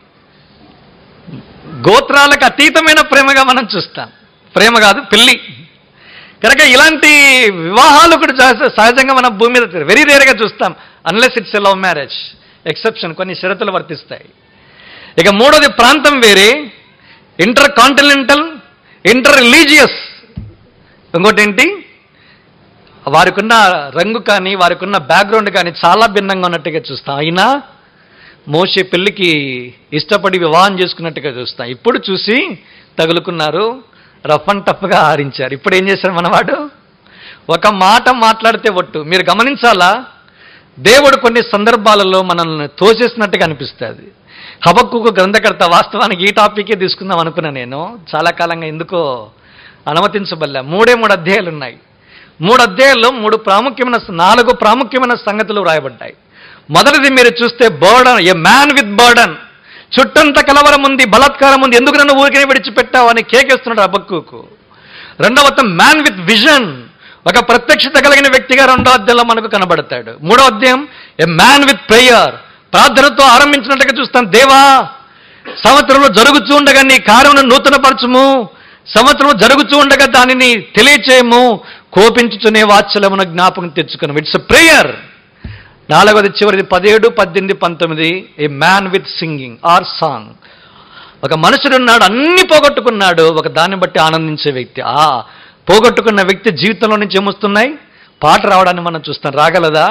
గోత్రాలకు అతీతమైన ప్రేమగా మనం చూస్తాం ప్రేమ కాదు పెళ్ళి కనుక ఇలాంటి వివాహాలు కూడా సహజ- సహజంగా మన భూమి మీద వెరీ రేర్గా చూస్తాం unless it's a love marriage exception కొన్ని షరతులు వర్తిస్తాయి ఇక మూడోది ప్రాంతం వేరే ఇంటర్ కాంటినెంటల్ ఇంటర్ రిలీజియస్ ఇంకోటి ఏంటి వారికున్న రంగు కానీ వారికున్న బ్యాక్గ్రౌండ్ కానీ చాలా భిన్నంగా ఉన్నట్టుగా చూస్తాం అయినా మోసే పెళ్లికి ఇష్టపడి వివాహం చేసుకున్నట్టుగా చూస్తాం ఇప్పుడు చూసి తగులుకున్నారు రఫ్ అండ్ టఫ్గా ఆరించారు ఇప్పుడు ఏం చేశారు మనవాడు ఒక మాట మాట్లాడితే ఒట్టు మీరు గమనించాలా దేవుడు కొన్ని సందర్భాలలో మనల్ని తోసేసినట్టుగా అనిపిస్తుంది హబక్కుకు గ్రంథకర్త వాస్తవానికి ఈ టాపికే తీసుకుందాం అనుకున్నా నేను చాలా కాలంగా ఎందుకో అనుమతించబల్లా మూడే మూడు అధ్యాయాలు ఉన్నాయి మూడు అధ్యాయాల్లో మూడు ప్రాముఖ్యమైన నాలుగు ప్రాముఖ్యమైన సంగతులు వ్రాయబడ్డాయి మొదటిది మీరు చూస్తే burden a man with burden చుట్టంత కలవరం ఉంది బలాత్కారం ఉంది ఎందుకు నన్ను ఊరికే విడిచిపెట్టావు అని కేకేస్తున్నాడు అబక్కుకు రెండవ మ్యాన్ విత్ విజన్ ఒక ప్రత్యక్షత కలిగిన వ్యక్తిగా రెండో అధ్యాయంలో మనకు కనబడతాడు మూడో అధ్యాయం ఏ మ్యాన్ విత్ ప్రేయర్ ప్రార్థనతో ఆరంభించినట్టుగా చూస్తాం దేవా సంవత్సరంలో జరుగుతూ ఉండగా నీ కార్యమును నూతనపరచుము సంవత్సరం జరుగుతూ ఉండగా దానిని తెలియచేయము కోపించుచునే వాత్సలమున జ్ఞాపకం తెచ్చుకున్నాం ఇట్స్ ప్రేయర్ నాలుగవది చివరిది పదిహేడు పద్దెనిమిది పంతొమ్మిది a man with singing or song ఒక మనుషుడు ఉన్నాడు అన్ని పోగొట్టుకున్నాడు ఒక దాన్ని బట్టి ఆనందించే వ్యక్తి ఆ పోగొట్టుకున్న వ్యక్తి జీవితంలో నుంచి ఏమొస్తున్నాయి పాట రావడాన్ని మనం చూస్తాం రాగలదా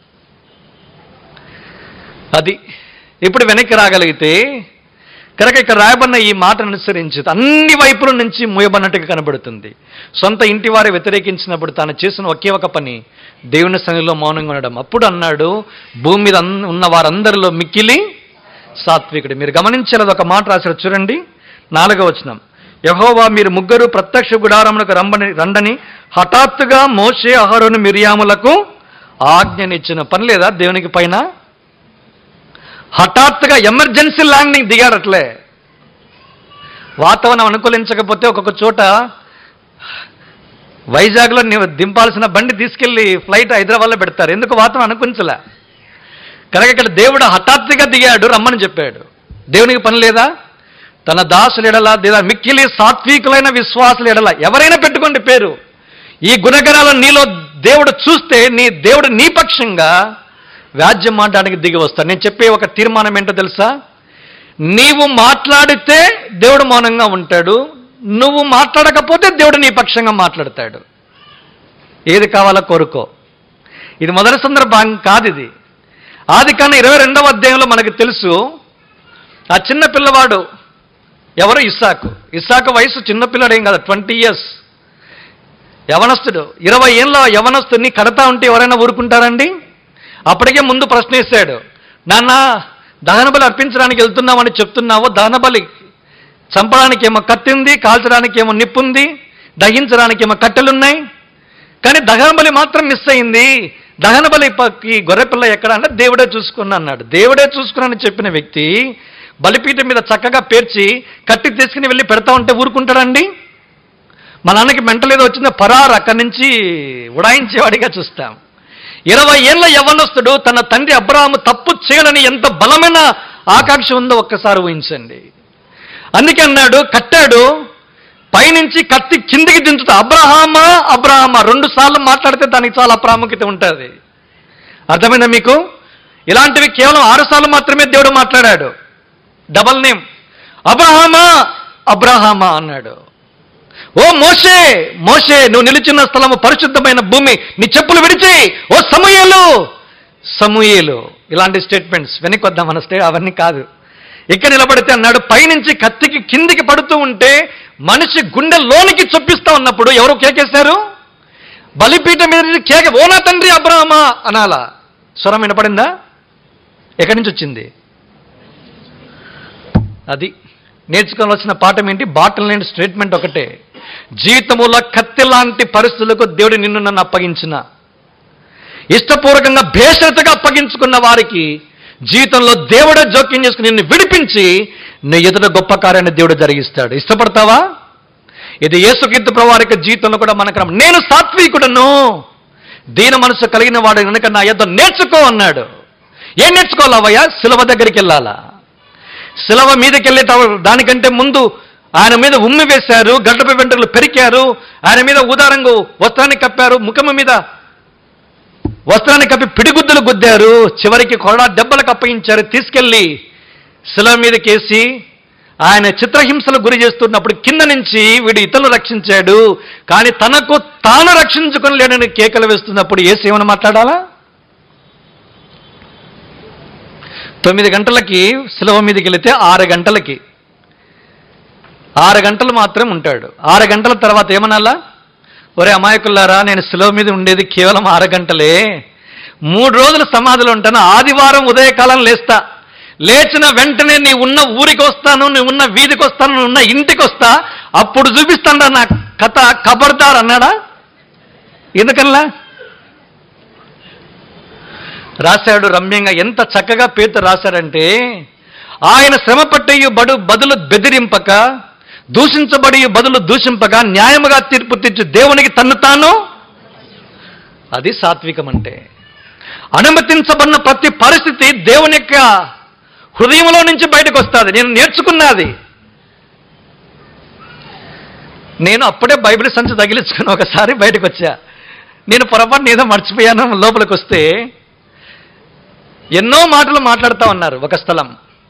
అది ఇప్పుడు వెనక్కి రాగలిగితే కనుక ఇక్కడ రాయబడిన ఈ మాటను అనుసరించి అన్ని వైపుల నుంచి మూయబడినట్టుగా కనబడుతుంది సొంత ఇంటి వారు వ్యతిరేకించినప్పుడు తాను చేసిన ఒకే ఒక పని దేవుని సన్నిధిలో మౌనంగా ఉండడం అప్పుడు అన్నాడు భూమి మీద అన్- ఉన్న వారందరిలో మిక్కిలి సాత్వికుడు మీరు గమనించేది ఒక మాట రాశారు చూడండి నాలుగో వచనం యహోవా మీరు ముగ్గురు ప్రత్యక్ష గుడారములకు రంబని రండని హఠాత్తుగా మోసే అహరోను మిరియాములకు ఆజ్ఞనిచ్చిన పని లేదా దేవునికి పైన హఠాత్తుగా ఎమర్జెన్సీ ల్యాండింగ్ దిగారు అట్లే వాతావరణం అనుకూలించకపోతే ఒక్కొక్క చోట వైజాగ్లో నీవు దింపాల్సిన బండి తీసుకెళ్లి ఫ్లైట్ హైదరాబాద్లో పెడతారు ఎందుకు వాతావరణం అనుకూలించలే కనుక ఇక్కడ దేవుడు హఠాత్తుగా దిగాడు రమ్మని చెప్పాడు దేవునికి పని లేదా తన దాసులు ఎడల లేదా మిక్కిలి సాత్వికులైన విశ్వాసులు ఎడల ఎవరైనా పెట్టుకోండి పేరు ఈ గుణగణాలను నీలో దేవుడు చూస్తే నీ దేవుడు నీ పక్షంగా వ్యాజ్యం మాట్లాడడానికి దిగి వస్తాడు నేను చెప్పే ఒక తీర్మానం ఏంటో తెలుసా నీవు మాట్లాడితే దేవుడు మౌనంగా ఉంటాడు నువ్వు మాట్లాడకపోతే దేవుడు నీ పక్షంగా మాట్లాడతాడు ఏది కావాలో కోరుకో ఇది మొదటి సందర్భం కాదు ఇది ఆది కన్నా ఇరవై రెండవ అధ్యాయంలో మనకు తెలుసు ఆ చిన్న పిల్లవాడు ఎవరు ఇస్సాకు ఇస్సాకు వయసు చిన్న పిల్లడేం కదా ట్వంటీ ఇయర్స్ యవనస్తుడు ఇరవై ఏళ్ళ యవనస్తుడిని కడతా ఉంటే ఎవరైనా ఊరుకుంటారండి అప్పటికే ముందు ప్రశ్న వేశాడు నాన్న దహన బలి అర్పించడానికి వెళ్తున్నామని చెప్తున్నావు దహన బలి చంపడానికి ఏమో కత్తింది కాల్చడానికి ఏమో నిప్పుంది దహించడానికి ఏమో కట్టెలున్నాయి కానీ దహన బలి మాత్రం మిస్ అయింది దహన బలి ప- ఈ గొర్రెపిల్ల ఎక్కడ అంటే దేవుడే చూసుకున్నా అన్నాడు దేవుడే చూసుకున్నానని చెప్పిన వ్యక్తి బలిపీఠం మీద చక్కగా పేర్చి కట్టి తీసుకుని వెళ్ళి పెడతా ఉంటే ఊరుకుంటాడండి మా నాన్నకి మెంటల్ ఏదో వచ్చిందో పరారు అక్కడి నుంచి ఉడాయించేవాడిగా చూస్తాం ఇరవై ఏళ్ళ యవ్వనస్తుడు తన తండ్రి అబ్రాహాము తప్పు చేయాలని ఎంత బలమైన ఆకాంక్ష ఉందో ఒక్కసారి ఊహించండి అందుకే అన్నాడు కట్టాడు పైనుంచి కత్తి కిందికి దించుతా అబ్రహామా అబ్రహామా రెండు సార్లు మాట్లాడితే దానికి చాలా ప్రాముఖ్యత ఉంటుంది అర్థమైందా మీకు ఇలాంటివి కేవలం ఆరు సార్లు మాత్రమే దేవుడు మాట్లాడాడు డబల్ నేమ్ అబ్రహామా అబ్రహామా అన్నాడు ఓ మోషే మోషే నువ్వు నిలిచిన స్థలము పరిశుద్ధమైన భూమి నీ చెప్పులు విడిచి ఓ సమూయేలు సమూయేలు ఇలాంటి స్టేట్మెంట్స్ వెనక్కి వద్దాం మన స్టే అవన్నీ కాదు ఇక్కడ నిలబడితే అన్నాడు పైనుంచి కత్తికి కిందికి పడుతూ ఉంటే మనిషి గుండె లోనికి చొప్పిస్తా ఉన్నప్పుడు ఎవరు కేకేశారు బలిపీఠం మీద నుంచి కేక ఓనా తండ్రి అబ్రాహమా అనాలా స్వరం వినపడిందా ఎక్కడి నుంచి వచ్చింది అది నేర్చుకోవాల్సిన పాఠం ఏంటి బాటల్ లేని స్టేట్మెంట్ ఒకటే జీవితములో కత్తి లాంటి పరిస్థితులకు దేవుడు నిన్ను నన్ను అప్పగించిన ఇష్టపూర్వకంగా భేషరతగా అప్పగించుకున్న వారికి జీవితంలో దేవుడే జోక్యం చేసుకుని నిన్ను విడిపించి నీ ఎదుట గొప్ప కార్యాన్ని దేవుడు జరిగిస్తాడు ఇష్టపడతావా ఇది యేసుకీర్తి ప్రవారిక జీవితంలో కూడా మనకు నేను సాత్వికుడను దీన మనసు కలిగిన వాడు కనుక నా యొద్ద నేర్చుకో అన్నాడు ఏం నేర్చుకోవాలవయ్యా శిలవ దగ్గరికి వెళ్ళాలా శిలవ మీదకి వెళ్ళేట దానికంటే ముందు ఆయన మీద ఉమ్మి వేశారు గడ్డపై వెంట్రుకలు పెరికారు ఆయన మీద ఉదారంగా వస్త్రాన్ని కప్పారు ముఖము మీద వస్త్రాన్ని కప్పి పిడిగుద్దులు గుద్దారు చివరికి కొరడా దెబ్బలకు అప్పగించారు తీసుకెళ్ళి శిల మీదకేసి ఆయన చిత్రహింసలు గురి చేస్తున్నప్పుడు కింద నుంచి వీడు ఇతరులు రక్షించాడు కానీ తనకు తాను రక్షించుకుని కేకలు వేస్తున్నప్పుడు ఏసు ఏమని మాట్లాడాలా తొమ్మిది గంటలకి శిలవ మీదకి వెళితే ఆరు గంటలకి ఆరు గంటలు మాత్రం ఉంటాడు ఆరు గంటల తర్వాత ఏమనాలా ఒరే అమాయకులారా నేను శిలవ మీద ఉండేది కేవలం ఆరు గంటలే మూడు రోజులు సమాధిలో ఉంటాను ఆదివారం ఉదయకాలం లేస్తా లేచిన వెంటనే నీ ఉన్న ఊరికి వస్తాను నీ ఉన్న వీధికి వస్తాను నువ్వు ఉన్న ఇంటికి వస్తా అప్పుడు చూపిస్తాడా నా కథ కబర్దార్ అన్నాడా ఎందుకల్లా రాశాడు రమ్యంగా ఎంత చక్కగా పేరు రాశాడంటే ఆయన శ్రమ పట్టేయు బడు బదులు బెదిరింపక దూషించబడి బదులు దూషింపక న్యాయముగా తీర్పు తీర్చు దేవునికి తన్ను తాను అది సాత్వికం అంటే అనుమతించబడిన ప్రతి పరిస్థితి దేవుని యొక్క హృదయంలో నుంచి బయటకు వస్తుంది నేను నేర్చుకున్నది నేను అప్పుడే బైబిల్ సంచి తగిలించుకుని ఒకసారి బయటకు వచ్చా నేను పొరపాటున ఏదో మర్చిపోయాను లోపలికి వస్తే ఎన్నో మాటలు మాట్లాడుతూ ఉన్నారు ఒక స్థలం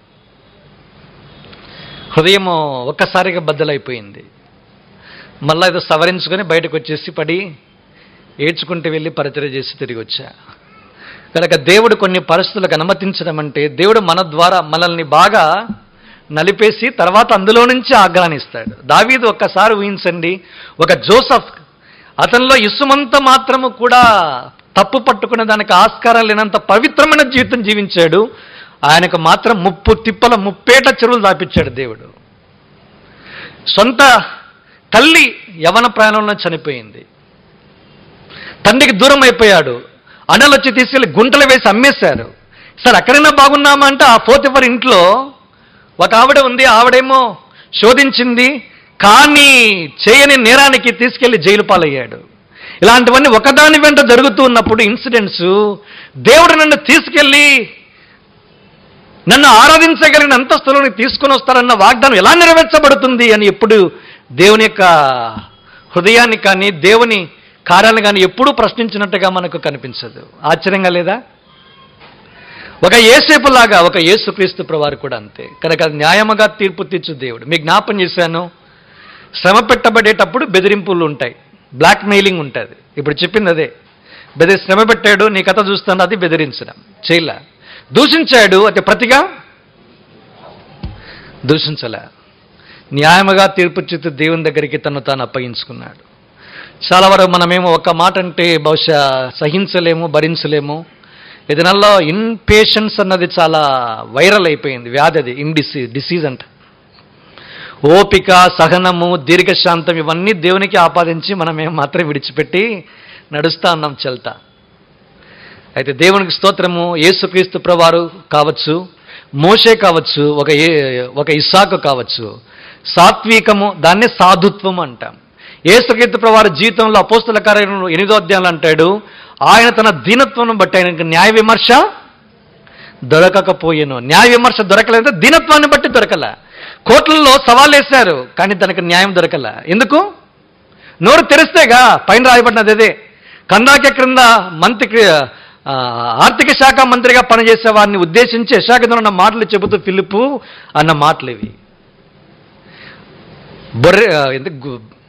హృదయము ఒక్కసారిగా బద్దలైపోయింది మళ్ళా ఏదో సవరించుకొని బయటకు వచ్చేసి పడి ఏడ్చుకుంటూ వెళ్ళి పరిచయం చేసి తిరిగి వచ్చా కనుక దేవుడు కొన్ని పరిస్థితులకు అనుమతించడం అంటే దేవుడు మన ద్వారా మనల్ని బాగా నలిపేసి తర్వాత అందులో నుంచి ఆగ్రహణిస్తాడు దావీదు ఒక్కసారి ఊహించండి ఒక జోసఫ్ అతనిలో ఇసుమంత మాత్రము కూడా తప్పు పట్టుకునే దానికి ఆస్కారం లేనంత పవిత్రమైన జీవితం జీవించాడు ఆయనకు మాత్రం ముప్పు తిప్పల ముప్పేట చెరువులు దాపించాడు దేవుడు సొంత తల్లి యవన ప్రాయంలో చనిపోయింది తండ్రికి దూరం అయిపోయాడు అన్నలు వచ్చి తీసుకెళ్లి గుంటలు వేసి అమ్మేశారు సార్ ఎక్కడైనా బాగున్నామా అంటే ఆ ఫోర్త్ ఎవరి ఇంట్లో ఒక ఆవిడ ఉంది ఆవిడేమో శోధించింది కానీ చేయని నేరానికి తీసుకెళ్లి జైలు పాలయ్యాడు ఇలాంటివన్నీ ఒకదాని వెంట జరుగుతూ ఉన్నప్పుడు ఇన్సిడెంట్స్ దేవుడు నన్ను తీసుకెళ్ళి నన్ను ఆరాధించగలిగిన అంతస్తులోని తీసుకొని వస్తారన్న వాగ్దానం ఎలా నెరవేర్చబడుతుంది అని ఎప్పుడు దేవుని యొక్క హృదయాన్ని కానీ దేవుని కార్యాలను కానీ ఎప్పుడూ ప్రశ్నించినట్టుగా మనకు కనిపించదు ఆశ్చర్యంగా లేదా ఒక ఏసేపులాగా ఒక యేసుక్రీస్తు ప్రవారు కూడా అంతే కనుక అది న్యాయముగా తీర్పు తీర్చు దేవుడు మీకు జ్ఞాపం చేశాను శ్రమ పెట్టబడేటప్పుడు బెదిరింపులు ఉంటాయి బ్లాక్ మెయిలింగ్ ఉంటుంది ఇప్పుడు చెప్పింది అదే బెదిరి శ్రమ పెట్టాడు నీ కథ చూస్తాను అది బెదిరించడం చేయలే దూషించాడు అది ప్రతిగా దూషించలే న్యాయముగా తీర్పు చిత్తు దేవుని దగ్గరికి తను తాను అప్పగించుకున్నాడు చాలా వరకు మనమేమో ఒక మాట అంటే బహుశా సహించలేము భరించలేము ఇదినల్లో ఇన్పేషన్స్ అన్నది చాలా వైరల్ అయిపోయింది వ్యాధి అది ఇన్ డిసీ డిసీజ్ అంట ఓపిక సహనము దీర్ఘశాంతం ఇవన్నీ దేవునికి ఆపాదించి మనమేం మాత్రం విడిచిపెట్టి నడుస్తా ఉన్నాం చెల్తా అయితే దేవునికి స్తోత్రము యేసుక్రీస్తు ప్రవారు కావచ్చు మోషే కావచ్చు ఒక ఏ ఒక ఇస్సాకు కావచ్చు సాత్వికము దాన్నే సాధుత్వం అంటాం యేసుక్రీస్తు ప్రవారి జీవితంలో అపోస్తుల కార్యంలో ఎనిమిదో అధ్యాయులు అంటాడు ఆయన తన దీనత్వం బట్టి ఆయనకు న్యాయ విమర్శ దొరకకపోయేను న్యాయ విమర్శ దొరకలేదంటే దీనత్వాన్ని బట్టి దొరకల కోర్టులలో సవాల్ వేశారు కానీ తనకు న్యాయం దొరకల ఎందుకు నోరు తెరిస్తేగా పైన రాయబడినది అదే కందాక క్రింద మంత్రి ఆ, ఆర్థిక శాఖ మంత్రిగా పనిచేసే వారిని ఉద్దేశించి యశాఖంలో ఉన్న మాటలు చెబుతూ పిలుపు అన్న మాటలు ఇవి బొర్రె ఆ, ఎందుకు గు-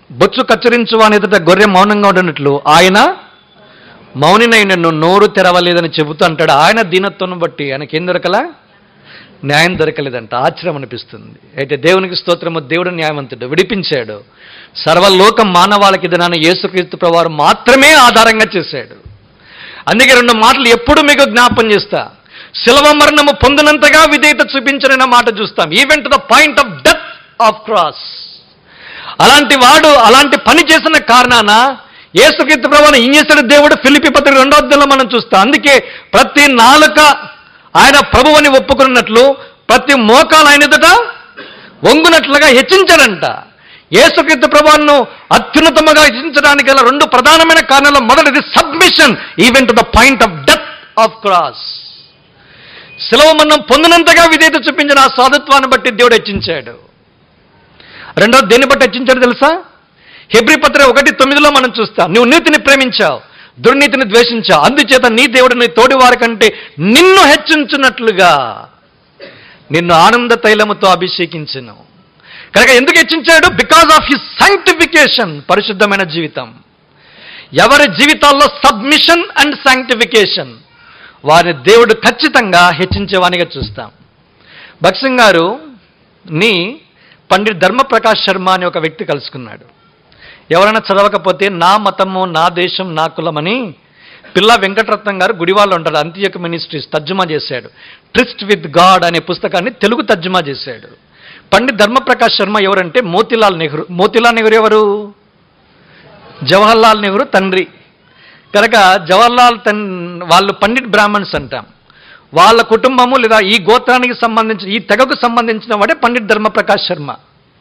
బొచ్చు కత్తిరించు అని ఎదుట గొర్రె మౌనంగా ఉండినట్లు ఆయన మౌనినైనను నోరు తెరవలేదని చెబుతూ అంటాడు ఆయన దీనత్వం బట్టి ఆయనకి ఏం దొరకలా న్యాయం దొరకలేదంట ఆశ్చర్యం అనిపిస్తుంది అయితే దేవునికి స్తోత్రము దేవుడు న్యాయవంతుడు విడిపించాడు సర్వలోకం మానవాళికి దినాన్ని యేసుక్రీస్తు ప్రవారు మాత్రమే ఆధారంగా చేశాడు అందుకే రెండు మాటలు ఎప్పుడు మీకు జ్ఞాపం చేస్తా శిలవ మరణము పొందినంతగా విధేయత చూపించనన్న మాట చూస్తాం even to the point of death of cross అలాంటి వాడు అలాంటి పని చేసిన కారణాన యేసుకీర్తి ప్రభావం ఏం చేశాడు దేవుడు ఫిలిపి పత్రిక రెండో అధ్యాయంలో మనం చూస్తాం అందుకే ప్రతి నాలుక ఆయన ప్రభువని ఒప్పుకున్నట్లు ప్రతి మోకాలు ఆయన ఎదుట వంగునట్లుగా హెచ్చించాడంట యేసుకీర్తి ప్రభావం అత్యున్నతముగా హెచ్చించడానికి గల రెండు ప్రధానమైన కారణాలు మొదటిది submission even to the point of death of cross శిలవ మరణం పొందినంతగా విధేయత చూపించిన ఆ సాధుత్వాన్ని బట్టి దేవుడు హెచ్చించాడు రెండోది దేన్ని బట్టి హెచ్చించాడు తెలుసా హెబ్రి పత్ర ఒకటి తొమ్మిదిలో మనం చూస్తాం నువ్వు నీతిని ప్రేమించావు దుర్నీతిని ద్వేషించావు అందుచేత నీ దేవుడు నీ తోడి వారి కంటే నిన్ను హెచ్చించున్నట్లుగా నిన్ను ఆనంద తైలముతో అభిషేకించను కనుక ఎందుకు హెచ్చించాడు బికాస్ ఆఫ్ హిస్ సాంక్టిఫికేషన్ పరిశుద్ధమైన జీవితం ఎవరి జీవితాల్లో సబ్మిషన్ అండ్ సాంక్టిఫికేషన్ వారిని దేవుడు ఖచ్చితంగా హెచ్చించేవానిగా చూస్తాం భక్సింగ్ గారు నీ పండిట్ ధర్మప్రకాష్ శర్మ అనే ఒక వ్యక్తి కలుసుకున్నాడు ఎవరైనా చదవకపోతే నా మతము నా దేశం నా కులమని పిల్ల వెంకటరత్నం గారు గుడివాళ్ళు ఉంటాడు అంత్యక మినిస్ట్రీస్ తర్జుమా చేశాడు ట్రిస్ట్ విత్ గాడ్ అనే పుస్తకాన్ని తెలుగు తర్జుమా చేశాడు పండిత్ ధర్మప్రకాష్ శర్మ ఎవరంటే మోతిలాల్ నెహ్రూ మోతిలాల్ నెహ్రూ ఎవరు జవహర్లాల్ నెహ్రూ తండ్రి కనుక జవహర్లాల్ తన్ వాళ్ళు పండిట్ బ్రాహ్మణ్స్ అంటాం వాళ్ళ కుటుంబము లేదా ఈ గోత్రానికి సంబంధించిన ఈ తెగకు సంబంధించిన వాడే పండిట్ ధర్మప్రకాష్ శర్మ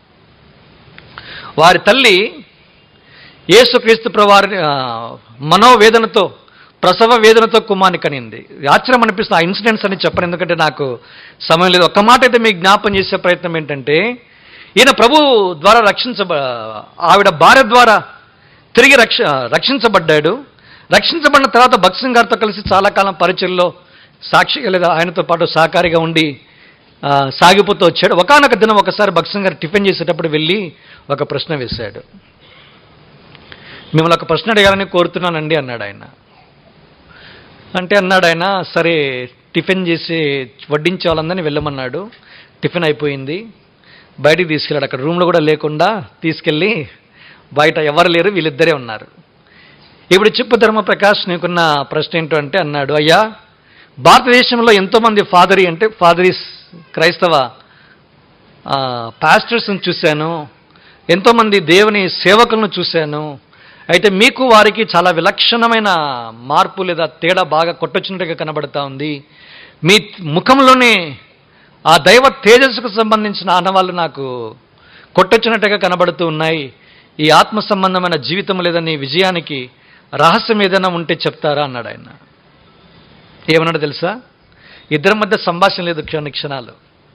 వారి తల్లి యేసుక్రీస్తు ప్రవారి ఆ, మనోవేదనతో ప్రసవ వేదనతో కుమార్ని కనింది ఆశ్చర్యం అనిపిస్తుంది ఆ ఇన్సిడెంట్స్ అని చెప్పను ఎందుకంటే నాకు సమయం లేదు ఒక్క మాట అయితే మీకు జ్ఞాపం చేసే ప్రయత్నం ఏంటంటే ఈయన ప్రభు ద్వారా రక్షించబ ఆవిడ భార్య ద్వారా తిరిగి రక్ష రక్షించబడ్డాడు రక్షించబడిన తర్వాత భక్సింగ్ గారితో కలిసి చాలా కాలం పరిచయంలో సాక్షిగా లేదా ఆయనతో పాటు సహకారిగా ఉండి ఆ, సాగిపోతూ వచ్చాడు ఒకనొక దినం ఒకసారి భక్సింగ్ గారు టిఫిన్ చేసేటప్పుడు వెళ్ళి ఒక ప్రశ్న వేశాడు మిమ్మల్ని ఒక ప్రశ్న అడగాలని కోరుతున్నానండి అన్నాడు ఆయన అంటే అన్నాడు ఆయన సరే టిఫిన్ చేసి వడ్డించే వాళ్ళందరినీ వెళ్ళమన్నాడు టిఫిన్ అయిపోయింది బయటికి తీసుకెళ్ళాడు అక్కడ రూమ్లో కూడా లేకుండా తీసుకెళ్ళి బయట ఎవరు లేరు వీళ్ళిద్దరే ఉన్నారు ఇప్పుడు చెప్పు ధర్మప్రకాష్ నీకున్న ప్రశ్న ఏంటో అంటే అన్నాడు అయ్యా భారతదేశంలో ఎంతోమంది ఫాదరీ అంటే ఫాదరీస్ క్రైస్తవ పాస్టర్స్ని చూశాను ఎంతోమంది దేవుని సేవకులను చూశాను అయితే మీకు వారికి చాలా విలక్షణమైన మార్పు లేదా తేడా బాగా కొట్టొచ్చినట్టుగా కనబడతా ఉంది మీ ముఖంలోనే ఆ దైవ తేజస్సుకు సంబంధించిన ఆనవాళ్ళు నాకు కొట్టొచ్చినట్టుగా కనబడుతూ ఉన్నాయి ఈ ఆత్మ సంబంధమైన జీవితం లేదా నీ విజయానికి రహస్యం ఏదైనా ఉంటే చెప్తారా అన్నాడు ఆయన ఏమన్నాడు తెలుసా ఇద్దరి మధ్య సంభాషణ లేదు క్షణ క్షణాలు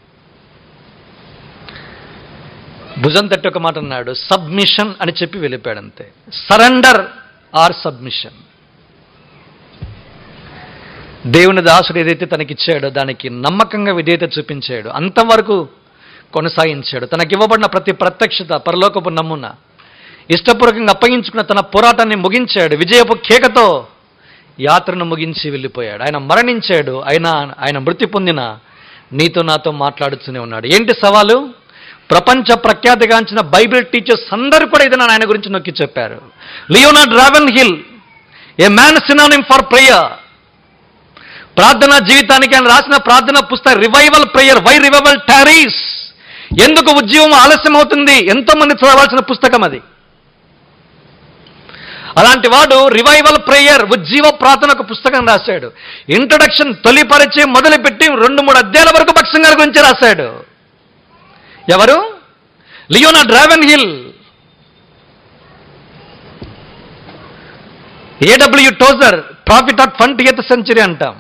భుజం తట్టి ఒక మాట అన్నాడు సబ్మిషన్ అని చెప్పి వెళ్ళిపోయాడు అంతే సరెండర్ ఆర్ సబ్మిషన్ దేవుని దాసుడు ఏదైతే తనకిచ్చాడో దానికి నమ్మకంగా విధేయత చూపించాడు అంతవరకు కొనసాగించాడు తనకి ఇవ్వబడిన ప్రతి ప్రత్యక్షత పరలోకపు నమ్మున ఇష్టపూర్వకంగా అప్పగించుకున్న తన పోరాటాన్ని ముగించాడు విజయపు కేకతో యాత్రను ముగించి వెళ్ళిపోయాడు ఆయన మరణించాడు ఆయన ఆయన మృతి పొందిన నీతో నాతో మాట్లాడుతూనే ఉన్నాడు ఏంటి సవాలు ప్రపంచ ప్రఖ్యాతిగాంచిన బైబిల్ టీచర్స్ అందరూ కూడా ఇదే ఆయన గురించి నొక్కి చెప్పారు Leonard Ravenhill a man synonym for prayer ప్రార్థనా జీవితానికి ఆయన రాసిన ప్రార్థన పుస్తకం revival prayer why revival tarries ఎందుకు ఉద్యమం ఆలస్యం అవుతుంది ఎంతో మంది చదవాల్సిన పుస్తకం అది అలాంటి వాడు రివైవల్ ప్రేయర్ ఉజ్జీవ ప్రార్థన ఒక పుస్తకం రాశాడు ఇంట్రడక్షన్ తొలి పరిచయం మొదలుపెట్టి రెండు మూడు అధ్యాయాల వరకు భక్సింగ్ గారి గురించి రాశాడు ఎవరు Leonard Ravenhill AW Tozer prophet of twenty century అంటాం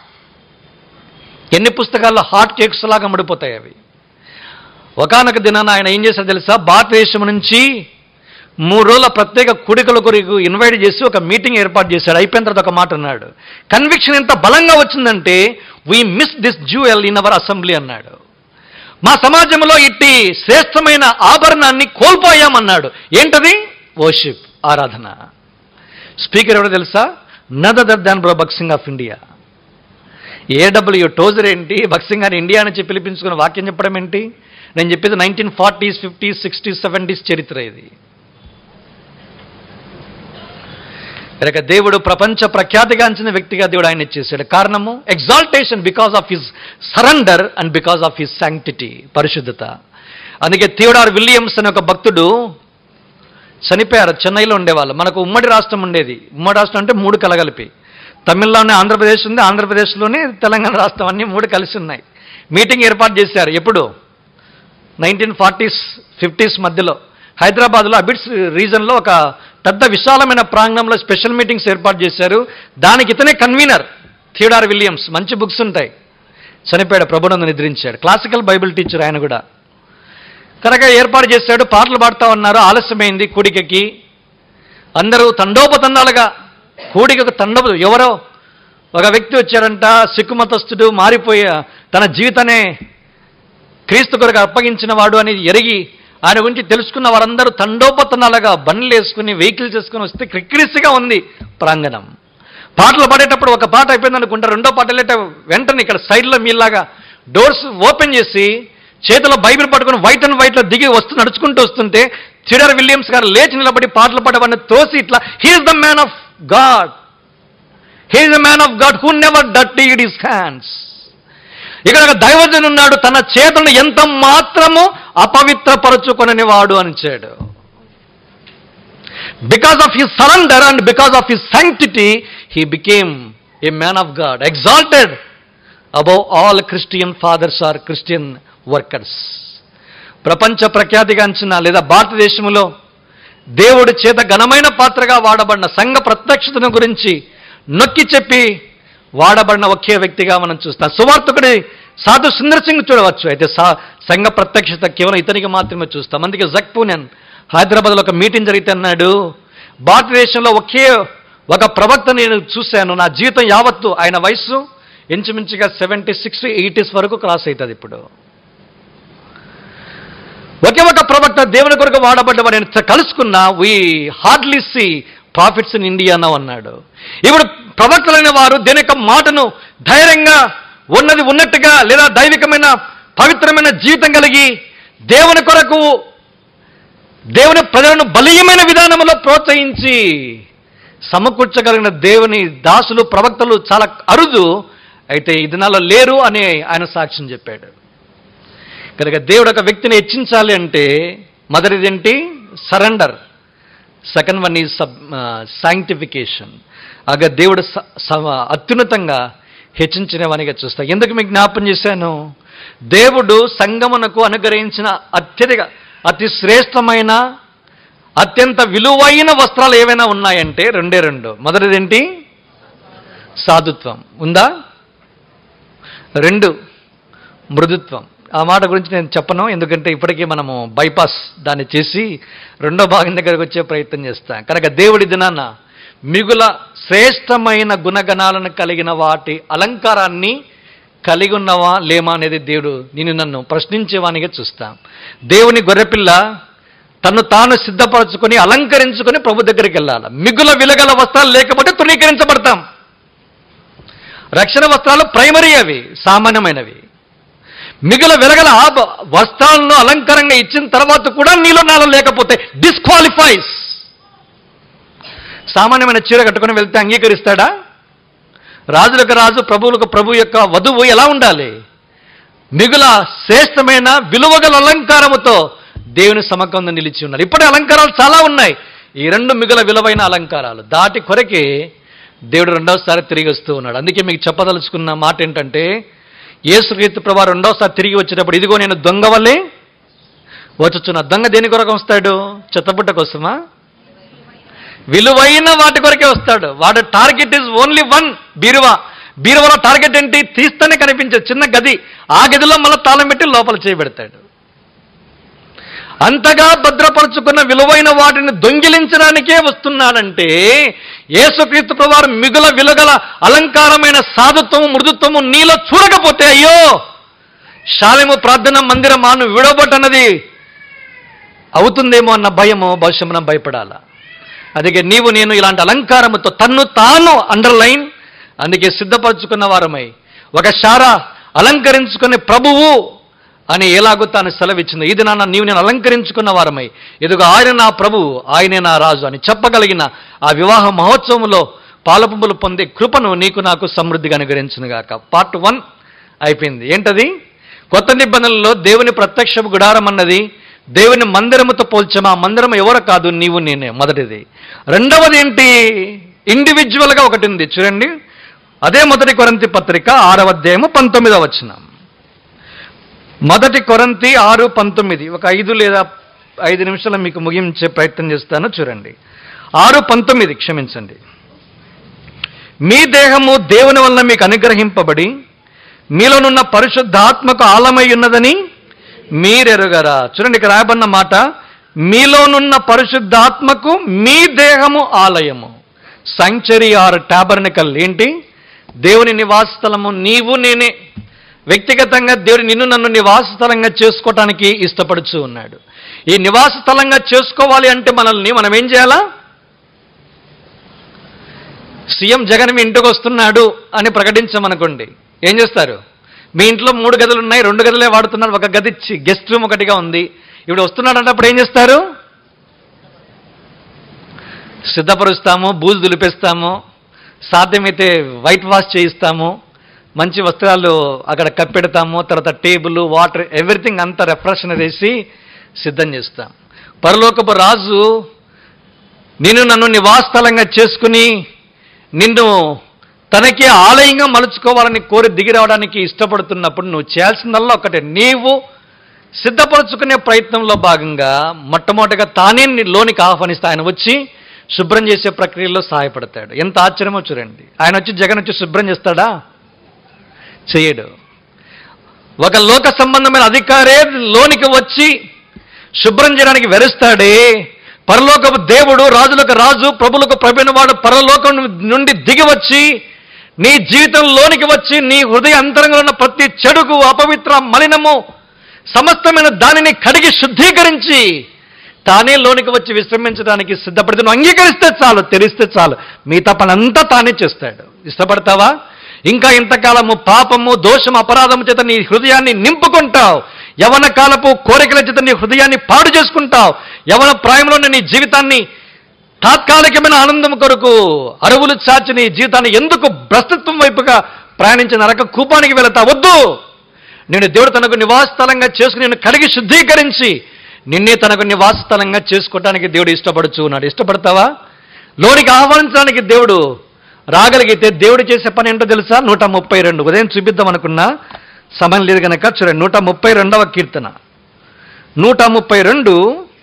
ఎన్ని పుస్తకాల్లో హాట్ కేక్స్ లాగా అమ్ముడిపోతాయి అవి ఒకనొక దినాన ఆయన ఏం చేశారు తెలుసా భారతదేశం నుంచి మూడు రోజుల ప్రత్యేక కుడికల కొరకు ఇన్వైట్ చేసి ఒక మీటింగ్ ఏర్పాటు చేశాడు అయిపోయిన తర్వాత ఒక మాట అన్నాడు కన్విక్షన్ ఎంత బలంగా వచ్చిందంటే we miss this jewel in our assembly అన్నాడు మా సమాజంలో ఇట్టి శ్రేష్టమైన ఆభరణాన్ని కోల్పోయామన్నాడు ఏంటది ఓషిప్ ఆరాధన స్పీకర్ ఎవరో తెలుసా నదర్ దాన్ బ్రో బక్సింగ్ ఆఫ్ ఇండియా ఏడబ్ల్యూ టోజర్ ఏంటి బక్సింగ్ అని ఇండియా నుంచి పిలిపించుకున్న వాక్యం చెప్పడం ఏంటి నేను చెప్పేది nineteen forties fifties sixties seventies చరిత్ర ఇది కనుక దేవుడు ప్రపంచ ప్రఖ్యాతిగాంచిన వ్యక్తిగా దేవుడు ఆయన చేశాడు కారణము exaltation because of his surrender and because of his sanctity పరిశుద్ధత అందుకే థియోడార్ విలియమ్స్ అనే ఒక భక్తుడు చనిపోయారు చెన్నైలో ఉండేవాళ్ళు మనకు ఉమ్మడి రాష్ట్రం ఉండేది ఉమ్మడి రాష్ట్రం అంటే మూడు కలగలిపి తమిళలోనే ఆంధ్రప్రదేశ్ ఉంది ఆంధ్రప్రదేశ్లోనే తెలంగాణ రాష్ట్రం అన్నీ మూడు కలిసి ఉన్నాయి మీటింగ్ ఏర్పాటు చేశారు ఎప్పుడు నైన్టీన్ ఫార్టీస్ ఫిఫ్టీస్ మధ్యలో హైదరాబాద్లో అబిడ్స్ రీజన్లో ఒక పెద్ద విశాలమైన ప్రాంగణంలో స్పెషల్ మీటింగ్స్ ఏర్పాటు చేశారు దానికి ఇతనే కన్వీనర్ థియోడార్ విలియమ్స్ మంచి బుక్స్ ఉంటాయి చనిపోయాడు ప్రభునందు నిద్రించాడు క్లాసికల్ బైబిల్ టీచర్ ఆయన కూడా కనుక ఏర్పాటు చేశాడు పాటలు పాడుతూ ఉన్నారు ఆలస్యమైంది కూడికకి అందరూ తండోపతండాలుగా కూడికకు తండోప ఎవరో ఒక వ్యక్తి వచ్చారంట సిక్కు మతస్థుడు మారిపోయి తన జీవితాన్ని క్రీస్తు కొరకు అప్పగించిన వాడు అని ఎరిగి ఆయన గురించి తెలుసుకున్న వారందరూ తండోపతనాలుగా బండ్లు వేసుకుని వెహికల్స్ వేసుకుని వస్తే క్రిక్రిసిగా ఉంది ప్రాంగణం పాటలు పాడేటప్పుడు ఒక పాట అయిపోయింది అనుకుంటా రెండో పాట వెళ్ళేట వెంటనే ఇక్కడ సైడ్లో మీలాగా డోర్స్ ఓపెన్ చేసి చేతిలో బైబిల్ పట్టుకుని వైట్ అండ్ వైట్లో దిగి వస్తూ నడుచుకుంటూ వస్తుంటే చిడర్ విలియమ్స్ గారు లేచి నిలబడి పాటలు పాడేవాడిని తోసి ఇట్లా he is the man of God he is the man of God who never డట్ ఇస్ హ్యాండ్స్ ఇక్కడ ఒక దైవజను ఉన్నాడు తన చేతులను ఎంత మాత్రము అపవిత్రపరచుకొనని వాడు అనిచాడు because of his surrender and because of his sanctity he became a man of God exalted above all Christian fathers or Christian workers ప్రపంచ ప్రఖ్యాతిగాంచిన లేదా భారతదేశంలో దేవుడి చేత ఘనమైన పాత్రగా వాడబడిన సంఘ ప్రత్యక్షతను గురించి నొక్కి చెప్పి వాడబడిన ఒకే వ్యక్తిగా మనం చూస్తాం సువార్తకుడి సాధు సుందర్ సింగ్ చూడవచ్చు అయితే సా సంఘ ప్రత్యక్షత కేవలం ఇతనికి మాత్రమే చూస్తాం అందుకే జక్పూనెన్ హైదరాబాద్లో ఒక మీటింగ్ జరిగితే అన్నాడు భారతదేశంలో ఒకే ఒక ప్రవక్త నేను చూశాను నా జీవితం యావత్తు ఆయన వయస్సు ఇంచుమించుగా సెవెంటీ సిక్స్ ఎయిటీస్ వరకు క్రాస్ అవుతుంది ఇప్పుడు ఒకే ఒక ప్రవక్త దేవుని కొరకు వాడబడ్డవాడు నేను కలుసుకున్నా we hardly see prophets in India అన్నాడు ఇప్పుడు ప్రవక్తలైన వారు దేని యొక్క మాటను ధైర్యంగా ఉన్నది ఉన్నట్టుగా లేదా దైవికమైన పవిత్రమైన జీవితం కలిగి దేవుని కొరకు దేవుని ప్రజలను బలీయమైన విధానంలో ప్రోత్సహించి సమకూర్చగలిగిన దేవుని దాసులు ప్రవక్తలు చాలా అరుదు అయితే ఈ దినాల్లో లేరు అని ఆయన సాక్ష్యం చెప్పాడు కనుక దేవుడు ఒక వ్యక్తిని హెచ్చించాలి అంటే మొదటిది ఏంటి surrender second one is sanctification అగా దేవుడు స- స- అత్యున్నతంగా హెచ్చించిన వానిగా చూస్తా ఎందుకు మీకు జ్ఞాపం చేశాను దేవుడు సంగమునకు అనుగ్రహించిన అత్యధిక అతి శ్రేష్టమైన అత్యంత విలువైన వస్త్రాలు ఏవైనా ఉన్నాయంటే రెండే రెండు మొదటిదేంటి సాధుత్వం ఉందా రెండు మృదుత్వం ఆ మాట గురించి నేను చెప్పను ఎందుకంటే ఇప్పటికీ మనము బైపాస్ దాన్ని చేసి రెండో భాగం దగ్గరకు వచ్చే ప్రయత్నం చేస్తాం కనుక దేవుడి దినాన మిగుల శ్రేష్టమైన గుణగణాలను కలిగిన వాటి అలంకారాన్ని కలిగి ఉన్నవా లేమా అనేది దేవుడు నేను నన్ను ప్రశ్నించేవానిగా చూస్తాం దేవుని గొర్రెపిల్ల తను తాను సిద్ధపరచుకొని అలంకరించుకొని ప్రభు దగ్గరికి వెళ్ళాలి మిగుల విలగల వస్త్రాలు లేకపోతే తృణీకరించబడతాం రక్షణ వస్త్రాలు ప్రైమరీ అవి సామాన్యమైనవి మిగుల వెలగల ఆ బ- వస్త్రాలను అలంకారంగా ఇచ్చిన తర్వాత కూడా నీలో నాలో లేకపోతే డిస్క్వాలిఫైస్ సామాన్యమైన చీర కట్టుకొని వెళ్తే అంగీకరిస్తాడా రాజులకు రాజు ప్రభువులకు ప్రభు యొక్క వధువు ఎలా ఉండాలి మిగుల శ్రేష్టమైన విలువగల అలంకారముతో దేవుని సమకంలో నిలిచి ఉన్నారు ఇప్పటి అలంకారాలు చాలా ఉన్నాయి ఈ రెండు మిగుల విలువైన అలంకారాలు దాటి కొరకే దేవుడు రెండవసారి తిరిగి వస్తూ ఉన్నాడు అందుకే మీకు చెప్పదలుచుకున్న మాట ఏంటంటే యేసుక్రీస్తు ప్రభా రెండోసారి తిరిగి వచ్చేటప్పుడు ఇదిగో నేను దొంగ వల్లే వచ్చుచున్న దొంగ దేని కొరకు వస్తాడు చెత్తపుట్ట కోసమా విలువైన వాటి కొరకే వస్తాడు వాడు టార్గెట్ ఇస్ ఓన్లీ వన్ బీరువా బీరువాలో టార్గెట్ ఏంటి తీస్తేనే కనిపించే చిన్న గది ఆ గదిలో మళ్ళీ తాళం పెట్టి లోపల చేయబెడతాడు అంతగా భద్రపరుచుకున్న విలువైన వాటిని దొంగిలించడానికే వస్తున్నాడంటే యేసుక్రీస్తు ప్రభువారు మిగుల విలుగల అలంకారమైన సాధుత్వము మృదుత్వము నీలో చూడకపోతే అయ్యో శాలెము ప్రార్థన మందిరం మాను విడవబట్టన్నది అవుతుందేమో అన్న భయము బహుశా మనం భయపడాలా అందుకే నీవు నేను ఇలాంటి అలంకారముతో తన్ను తాను అండర్లైన్ అందుకే సిద్ధపరచుకున్న వారమై ఒక శార అలంకరించుకునే ప్రభువు అని ఎలాగో తాను సెలవిచ్చింది ఇది నాన్న నీవు నేను అలంకరించుకున్న వారమై ఇదిగో ఆయన నా ప్రభువు ఆయనే నా రాజు అని చెప్పగలిగిన ఆ వివాహ మహోత్సవంలో పాలపుంపులు పొందే కృపను నీకు నాకు సమృద్ధిగా అనుగ్రహించునుగాక పార్ట్ వన్ అయిపోయింది ఏంటది కొత్త నిబంధనలలో దేవుని ప్రత్యక్ష గుడారం అన్నది దేవుని మందిరముతో పోల్చాము ఆ మందిరం ఎవరు కాదు నీవు నేనే మొదటిది రెండవది ఏంటి ఇండివిజువల్గా ఒకటి ఉంది చూడండి అదే మొదటి కొరంతి పత్రిక ఆరవ అధ్యాయము పంతొమ్మిదవ వచనం మొదటి కొరంతి ఆరు పంతొమ్మిది ఒక ఐదు లేదా ఐదు నిమిషాలు మీకు ముగించే ప్రయత్నం చేస్తాను చూడండి ఆరు పంతొమ్మిది క్షమించండి మీ దేహము దేవుని వల్ల మీకు అనుగ్రహింపబడి మీలోనున్న పరిశుద్ధాత్మకు ఆలమై ఉన్నదని మీరెరుగరా చూడండి ఇక్కడ రాయబడిన మాట మీలోనున్న పరిశుద్ధాత్మకు మీ దేహము ఆలయము సంచరి ఆర్ టాబర్నికల్ ఏంటి దేవుని నివాస స్థలము నీవు నేనే వ్యక్తిగతంగా దేవుడు నిన్ను నన్ను నివాస స్థలంగా చేసుకోవటానికి ఇష్టపడుచు ఉన్నాడు ఈ నివాస స్థలంగా చేసుకోవాలి అంటే మనల్ని మనం ఏం చేయాలా సీఎం జగన్ మీ ఇంటికి వస్తున్నాడు అని ప్రకటించామనుకోండి ఏం చేస్తారు మీ ఇంట్లో మూడు గదులు ఉన్నాయి రెండు గదులే వాడుతున్నారు ఒక గది చి- గెస్ట్ రూమ్ ఒకటిగా ఉంది ఇప్పుడు వస్తున్నాడు అన్నప్పుడు ఏం చేస్తారు సిద్ధపరుస్తాము బూజు దులిపేస్తాము సాధ్యమైతే వైట్ వాష్ చేయిస్తాము మంచి వస్త్రాలు అక్కడ కప్పెడతాము తర్వాత టేబుల్ వాటర్ ఎవ్రీథింగ్ అంతా రెఫ్రెషన్ వేసి సిద్ధం చేస్తాం పరలోకపు రాజు నిన్ను నన్ను నివాసస్థలంగా చేసుకుని నిన్ను తనకి ఆలయంగా మలుచుకోవాలని కోరి దిగి రావడానికి ఇష్టపడుతున్నప్పుడు నువ్వు చేయాల్సిందల్లా ఒకటే నీవు సిద్ధపరచుకునే ప్రయత్నంలో భాగంగా మొట్టమొదటిగా తానే నీ లోనికి ఆహ్వానిస్తే ఆయన వచ్చి శుభ్రం చేసే ప్రక్రియలో సహాయపడతాడు ఎంత ఆశ్చర్యమో చూడండి ఆయన వచ్చి జగన్ వచ్చి శుభ్రం చేస్తాడా చేయడు ఒక లోక సంబంధమైన అధికారే లోనికి వచ్చి శుభ్రం చేయడానికి వెరుస్తాడే పరలోకపు దేవుడు రాజులకు రాజు ప్రభులకు ప్రభుని వాడు పరలోకం నుండి దిగి వచ్చి నీ జీవితంలోనికి వచ్చి నీ హృదయ అంతరంగంలో ఉన్న ప్రతి చెడుకు అపవిత్ర మలినము సమస్తమైన దానిని కడిగి శుద్ధీకరించి తానే లోనికి వచ్చి విశ్రమించడానికి సిద్ధపడితే నువ్వు అంగీకరిస్తే చాలు తెలిస్తే చాలు మిగతా పనంతా తానే చేస్తాడు ఇష్టపడతావా ఇంకా ఇంతకాలము పాపము దోషము అపరాధము చేత నీ హృదయాన్ని నింపుకుంటావు యవన కాలపు కోరికల చేత నీ హృదయాన్ని పాడు చేసుకుంటావు యవన ప్రాయంలోనే నీ జీవితాన్ని తాత్కాలికమైన ఆనందం కొరకు అరువులు చాచి నీ జీవితాన్ని ఎందుకు భ్రష్టత్వం వైపుగా ప్రయాణించిన నరక కూపానికి వెళతా వద్దు నేను దేవుడు తనకు నివాస స్థలంగా చేసుకుని నేను కలిగి శుద్ధీకరించి నిన్నే తనకు నివాస స్థలంగా చేసుకోవడానికి దేవుడు ఇష్టపడుచు ఉన్నాడు ఇష్టపడతావా లోనికి ఆహ్వానించడానికి దేవుడు రాగలిగితే దేవుడు చేసే పని ఏంటో తెలుసా నూట ముప్పై రెండు ఉదయం చూపిద్దాం అనుకున్నా సమయం లేదు కనుక చూడండి నూట ముప్పై రెండవ కీర్తన నూట ముప్పై రెండు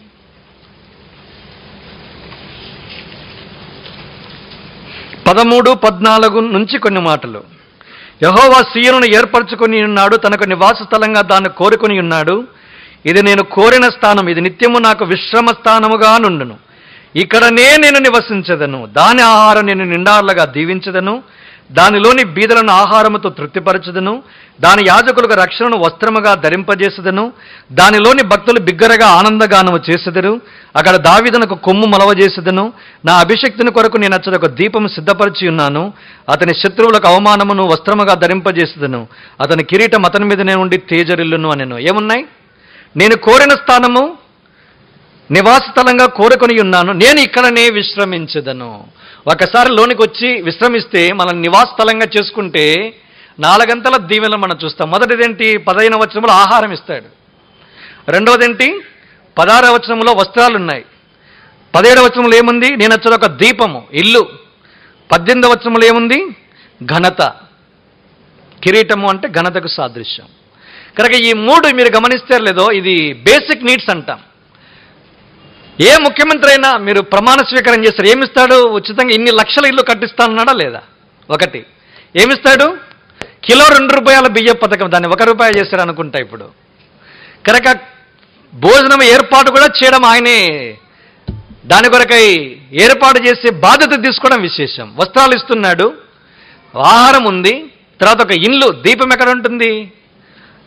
పదమూడు పద్నాలుగు నుంచి కొన్ని మాటలు యహోవా సీయను ఏర్పరచుకొని ఉన్నాడు తనకు నివాస స్థలంగా దాన్ని కోరుకొని ఉన్నాడు ఇది నేను కోరిన స్థానం ఇది నిత్యము నాకు విశ్రమ స్థానముగా నుండును ఇక్కడనే నేను నివసించదను దాని ఆహారం నేను నిండార్లుగా దీవించదను దానిలోని బీదలను ఆహారముతో తృప్తిపరచదను దాని యాజకులకు రక్షణను వస్త్రముగా ధరింపజేసదను దానిలోని భక్తులు బిగ్గరగా ఆనందగానము చేసెదరు అక్కడ దావిదనకు కొమ్ము మలవజేసెదను నా అభిషక్తిని కొరకు నేను అచ్చట ఒక దీపం సిద్ధపరిచి ఉన్నాను అతని శత్రువులకు అవమానమును వస్త్రముగా ధరింపజేసెదను అతని కిరీటం అతని మీదనే ఉండి తేజరిల్లును అనెను ఏమున్నాయి నేను కోరిన స్థానము నివాస స్థలంగా కోరుకొని ఉన్నాను నేను ఇక్కడనే విశ్రమించదను ఒకసారి లోనికి వచ్చి విశ్రమిస్తే మనం నివాస స్థలంగా చేసుకుంటే నాలుగంతల దీవెనలు మనం చూస్తాం మొదటిదేంటి పదహైన వచనంలో ఆహారం ఇస్తాడు రెండవదేంటి పదహారవ వచనంలో వస్త్రాలు ఉన్నాయి పదిహేడవ వచనంలో ఏముంది నేను వచ్చేది ఒక దీపము ఇల్లు పద్దెనిమిదవ వచనంలో ఏముంది ఘనత కిరీటము అంటే ఘనతకు సాదృశ్యం కనుక ఈ మూడు మీరు గమనిస్తే లేదో ఇది బేసిక్ నీడ్స్ అంటాం ఏ ముఖ్యమంత్రి అయినా మీరు ప్రమాణ స్వీకారం చేస్తారు ఏమిస్తాడు ఉచితంగా ఇన్ని లక్షల ఇల్లు కట్టిస్తానన్నాడా లేదా ఒకటి ఏమిస్తాడు కిలో రెండు రూపాయల బియ్య పథకం దాన్ని ఒక రూపాయి చేశారు అనుకుంటా ఇప్పుడు కనుక భోజనం ఏర్పాటు కూడా చేయడం ఆయనే దాని కొరకై ఏర్పాటు చేసే బాధ్యత తీసుకోవడం విశేషం వస్త్రాలు ఇస్తున్నాడు ఆహారం ఉంది తర్వాత ఒక ఇల్లు దీపం ఎక్కడ ఉంటుంది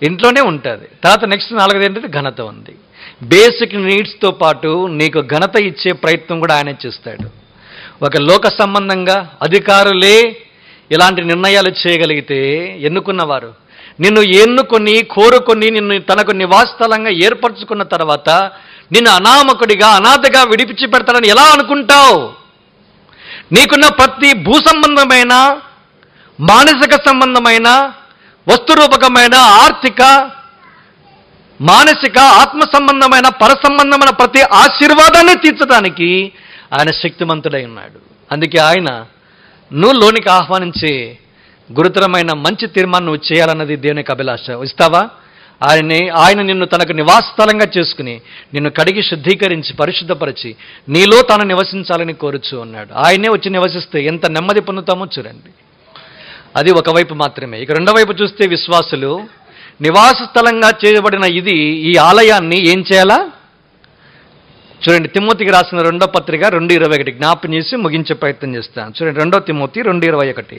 ఇంట్లోనే ఉంటుంది తర్వాత నెక్స్ట్ నాలుగోది ఏంటంటే ఘనత ఉంది బేసిక్ నీడ్స్తో పాటు నీకు ఘనత ఇచ్చే ప్రయత్నం కూడా ఆయన చేస్తాడు ఒక లోక సంబంధంగా అధికారులే ఇలాంటి నిర్ణయాలు చేయగలిగితే ఎన్నుకున్నవారు నిన్ను ఎన్నుకొని కోరుకొని నిన్ను తనకు నివాసస్థలంగా ఏర్పరచుకున్న తర్వాత నిన్ను అనామకుడిగా అనాథగా విడిపించి పెడతాడని ఎలా అనుకుంటావు నీకున్న ప్రతి భూ సంబంధమైన మానసిక సంబంధమైన వస్తురూపకమైన ఆర్థిక మానసిక ఆత్మ సంబంధమైన పర సంబంధమైన ప్రతి ఆశీర్వాదాన్ని తీర్చడానికి ఆయన శక్తిమంతుడై ఉన్నాడు అందుకే ఆయన నువ్వు లోనికి ఆహ్వానించే గురుతరమైన మంచి తీర్మానం నువ్వు చేయాలన్నది దేవునికి అభిలాష ఇస్తావా ఆయన్ని ఆయన నిన్ను తనకు నివాసస్థలంగా చేసుకుని నిన్ను కడిగి శుద్ధీకరించి పరిశుద్ధపరిచి నీలో తాను నివసించాలని కోరుచు ఉన్నాడు ఆయనే వచ్చి నివసిస్తే ఎంత నెమ్మది పొందుతామో చూడండి అది ఒకవైపు మాత్రమే ఇక రెండో వైపు చూస్తే విశ్వాసులు నివాస స్థలంగా చేయబడిన ఇది ఈ ఆలయాన్ని ఏం చేయాలా చూడండి తిమ్మోతికి రాసిన రెండో పత్రిక రెండు ఇరవై ఒకటి జ్ఞాపం చేసి ముగించే ప్రయత్నం చేస్తాను చూడండి రెండో తిమ్మోతి రెండు ఇరవై ఒకటి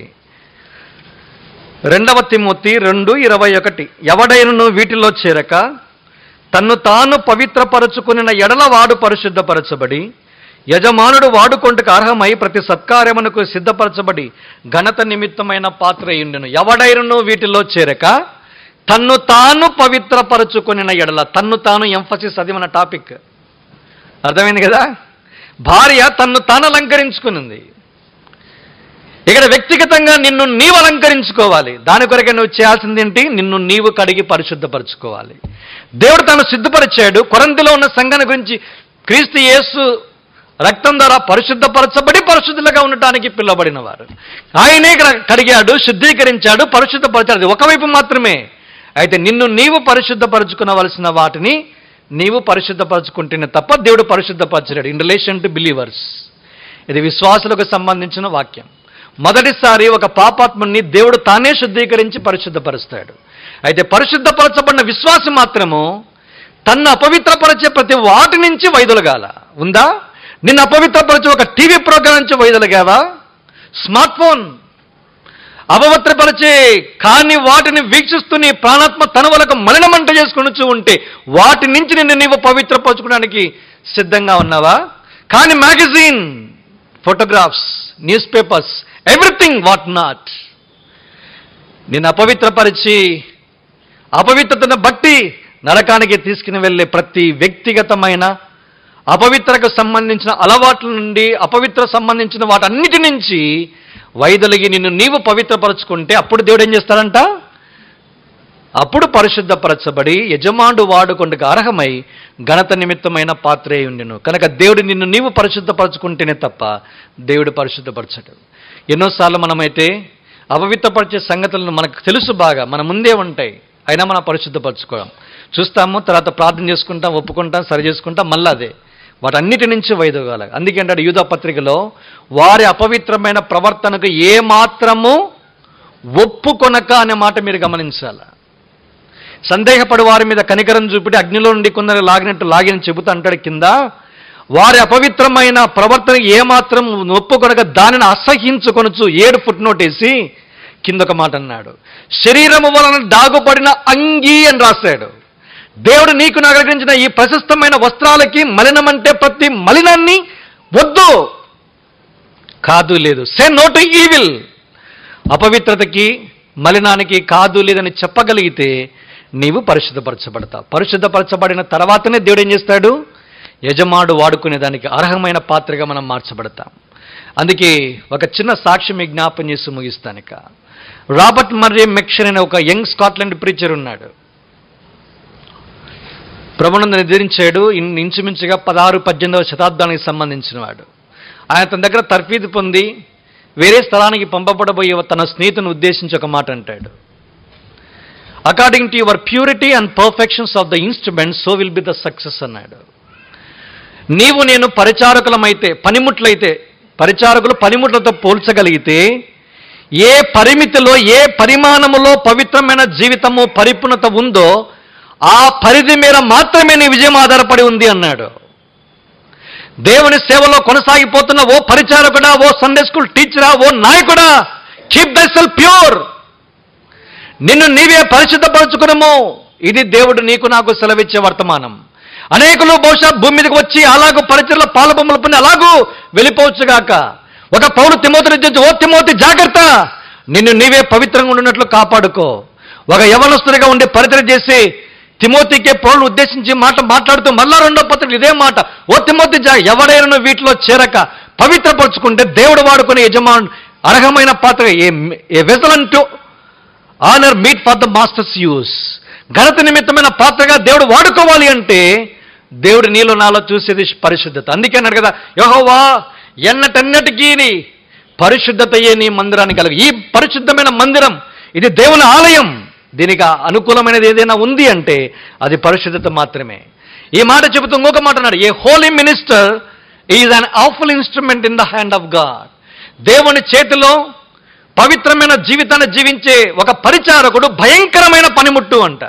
రెండవ తిమ్మోతి రెండు ఇరవై ఒకటి ఎవడైనను వీటిలో చేరక తన్ను తాను పవిత్రపరచుకునిన ఎడల వాడు పరిశుద్ధపరచబడి యజమానుడు వాడుకొంటకు అర్హమై ప్రతి సత్కార్యమునకు సిద్ధపరచబడి ఘనత నిమిత్తమైన పాత్ర అయ్యుండెను ఎవడైనను వీటిలో చేరక తన్ను తాను పవిత్రపరచుకునిన ఎడల తన్ను తాను ఎంఫసిస్ అది మన టాపిక్ అర్థమైంది కదా భార్య తన్ను తాను అలంకరించుకునింది ఇక్కడ వ్యక్తిగతంగా నిన్ను నీవు అలంకరించుకోవాలి దాని కొరకే నువ్వు చేయాల్సింది ఏంటి నిన్ను నీవు కడిగి పరిశుద్ధపరచుకోవాలి దేవుడు తాను సిద్ధపరిచాడు కొరంతిలో ఉన్న సంఘాన్ని గురించి క్రీస్తు యేసు రక్తం ద్వారా పరిశుద్ధపరచబడి పరిశుద్ధులుగా ఉండటానికి పిలువబడిన వారు ఆయనే ఇక్కడ కడిగాడు శుద్ధీకరించాడు పరిశుద్ధపరిచాడు అది ఒకవైపు మాత్రమే అయితే నిన్ను నీవు పరిశుద్ధపరచుకునవలసిన వాటిని నీవు పరిశుద్ధపరచుకుంటేనే తప్ప దేవుడు పరిశుద్ధపరచలేడు ఇన్ రిలేషన్ టు బిలీవర్స్ ఇది విశ్వాసులకు సంబంధించిన వాక్యం మొదటిసారి ఒక పాపాత్ముని దేవుడు తానే శుద్ధీకరించి పరిశుద్ధపరుస్తాడు అయితే పరిశుద్ధపరచబడిన విశ్వాసం మాత్రము తన్ను అపవిత్రపరిచే ప్రతి వాటి నుంచి వైదొలగాల ఉందా నిన్ను అపవిత్రపరిచే ఒక టీవీ ప్రోగ్రాం నుంచి వైదొలగావా స్మార్ట్ ఫోన్ అపవిత్రపరిచే కాని వాటిని వీక్షిస్తూ నీ ప్రాణాత్మ తనువులకు మలినమంట చేసుకుని ఉంటే వాటి నుంచి నిన్ను నీవు పవిత్రపరచుకోవడానికి సిద్ధంగా ఉన్నావా కానీ magazine photographs newspapers everything what not నేను అపవిత్రపరిచి అపవిత్రతను బట్టి నరకానికి తీసుకుని వెళ్ళే ప్రతి వ్యక్తిగతమైన అపవిత్రకు సంబంధించిన అలవాట్ల నుండి అపవిత్ర సంబంధించిన వాటన్నిటి నుంచి వైదొలిగి నిన్ను నీవు పవిత్రపరచుకుంటే అప్పుడు దేవుడు ఏం చేస్తాడంట అప్పుడు పరిశుద్ధపరచబడి యజమానుడు వాడుకొండకు అర్హమై ఘనత నిమిత్తమైన పాత్రే ఉండెను కనుక దేవుడు నిన్ను నీవు పరిశుద్ధపరచుకుంటేనే తప్ప దేవుడు పరిశుద్ధపరచడు ఎన్నోసార్లు మనమైతే అపవిత్రపరిచే సంగతులను మనకు తెలుసు బాగా మన ముందే ఉంటాయి అయినా మనం పరిశుద్ధపరచుకోవడం చూస్తాము తర్వాత ప్రార్థన చేసుకుంటాం ఒప్పుకుంటాం సరి చేసుకుంటాం మళ్ళీ అదే వాటన్నిటి నుంచి వైదొగాలి అందుకే అంటాడు యూదా పత్రికలో వారి అపవిత్రమైన ప్రవర్తనకు ఏ మాత్రము ఒప్పుకొనక అనే మాట మీరు గమనించాలి సందేహపడి వారి మీద కనికరం చూపితే అగ్నిలో నుండి కొందరు లాగినట్టు లాగిన చెబుతా అంటాడు కింద వారి అపవిత్రమైన ప్రవర్తన ఏమాత్రం ఒప్పుకొనక దానిని అసహించుకొనొచ్చు ఏడు ఫుట్ నోటేసి కింద ఒక మాట అన్నాడు శరీరము వలన దాగుపడిన అంగీ అని రాశాడు దేవుడు నీకు నగరించిన ఈ ప్రశస్తమైన వస్త్రాలకి మలినమంటే ప్రతి మలినాన్ని వద్దు కాదు లేదు సే నో టు ఈవిల్ అపవిత్రతకి మలినానికి కాదు లేదని చెప్పగలిగితే నీవు పరిశుద్ధపరచబడతావు పరిశుద్ధపరచబడిన తర్వాతనే దేవుడు ఏం చేస్తాడు యజమాడు వాడుకునే దానికి అర్హమైన పాత్రగా మనం మార్చబడతాం అందుకే ఒక చిన్న సాక్ష్యం మీ జ్ఞాపం చేసి ముగిస్తానిక రాబర్ట్ మర్రే మెక్షన్ అనే ఒక యంగ్ స్కాట్లాండ్ ప్రీచర్ ఉన్నాడు ప్రభునందు నిర్ధరించాడు ఇన్- ఇంచుమించుగా పదహారు పద్దెనిమిదవ శతాబ్దానికి సంబంధించిన వాడు ఆయన తన దగ్గర తర్ఫీదు పొంది వేరే స్థలానికి పంపబడబోయే తన స్నేహితుని ఉద్దేశించి ఒక మాట అంటాడు according to your purity and perfections of the instrument so will be the success అన్నాడు నీవు నేను పరిచారకులమైతే పనిముట్లయితే పరిచారకులు పనిముట్లతో పోల్చగలిగితే ఏ పరిమితిలో ఏ పరిమాణములో పవిత్రమైన జీవితము పరిపూర్ణత ఉందో ఆ పరిధి మేర మాత్రమే నీ విజయం ఆధారపడి ఉంది అన్నాడు దేవుని సేవలో కొనసాగిపోతున్న ఓ పరిచారకుడా ఓ సండే స్కూల్ టీచరా ఓ నాయకుడా కీప్ దై సెల్ ప్యూర్ నిన్ను నీవే పరిశుద్ధపరచుకునము ఇది దేవుడు నీకు నాకు సెలవిచ్చే వర్తమానం అనేకులు బహుశా భూమి మీదకి వచ్చి అలాగూ పరిచయలో పాలబొమ్మలు పొంది అలాగూ వెళ్ళిపోవచ్చుగాక ఒక పౌరు తిమోతిని చూసి ఓ తిమోతి జాగ్రత్త నిన్ను నీవే పవిత్రంగా ఉండినట్లు కాపాడుకో ఒక యవనస్తుడిగా ఉండి పరిచయం చేసి తిమోతికే పౌరులు ఉద్దేశించి మాట మాట్లాడుతూ మళ్ళా రెండో పత్రిక ఇదే మాట ఓ తిమోతి జా ఎవడైనా వీటిలో చేరక పవిత్రపరుచుకుంటే దేవుడు వాడుకునే యజమాన్ అర్హమైన పాత్ర ఏ వెసలంటూ honour meet for the master's use ఘనత నిమిత్తమైన పాత్రగా దేవుడు వాడుకోవాలి అంటే దేవుడు నీలో నాలో చూసేది పరిశుద్ధత అందుకే అన్నాడు కదా యహోవా ఎన్నటన్నటికీ నీ పరిశుద్ధతయే నీ మందిరాన్ని కలుగు ఈ పరిశుద్ధమైన మందిరం ఇది దేవుని ఆలయం దీనికి అనుకూలమైనది ఏదైనా ఉంది అంటే అది పరిశుద్ధత మాత్రమే ఈ మాట చెబుతూ ఇంకొక మాట అన్నాడు a holy minister is an awful instrument in the hand of God దేవుని చేతిలో పవిత్రమైన జీవితాన్ని జీవించే ఒక పరిచారకుడు భయంకరమైన పనిముట్టు అంట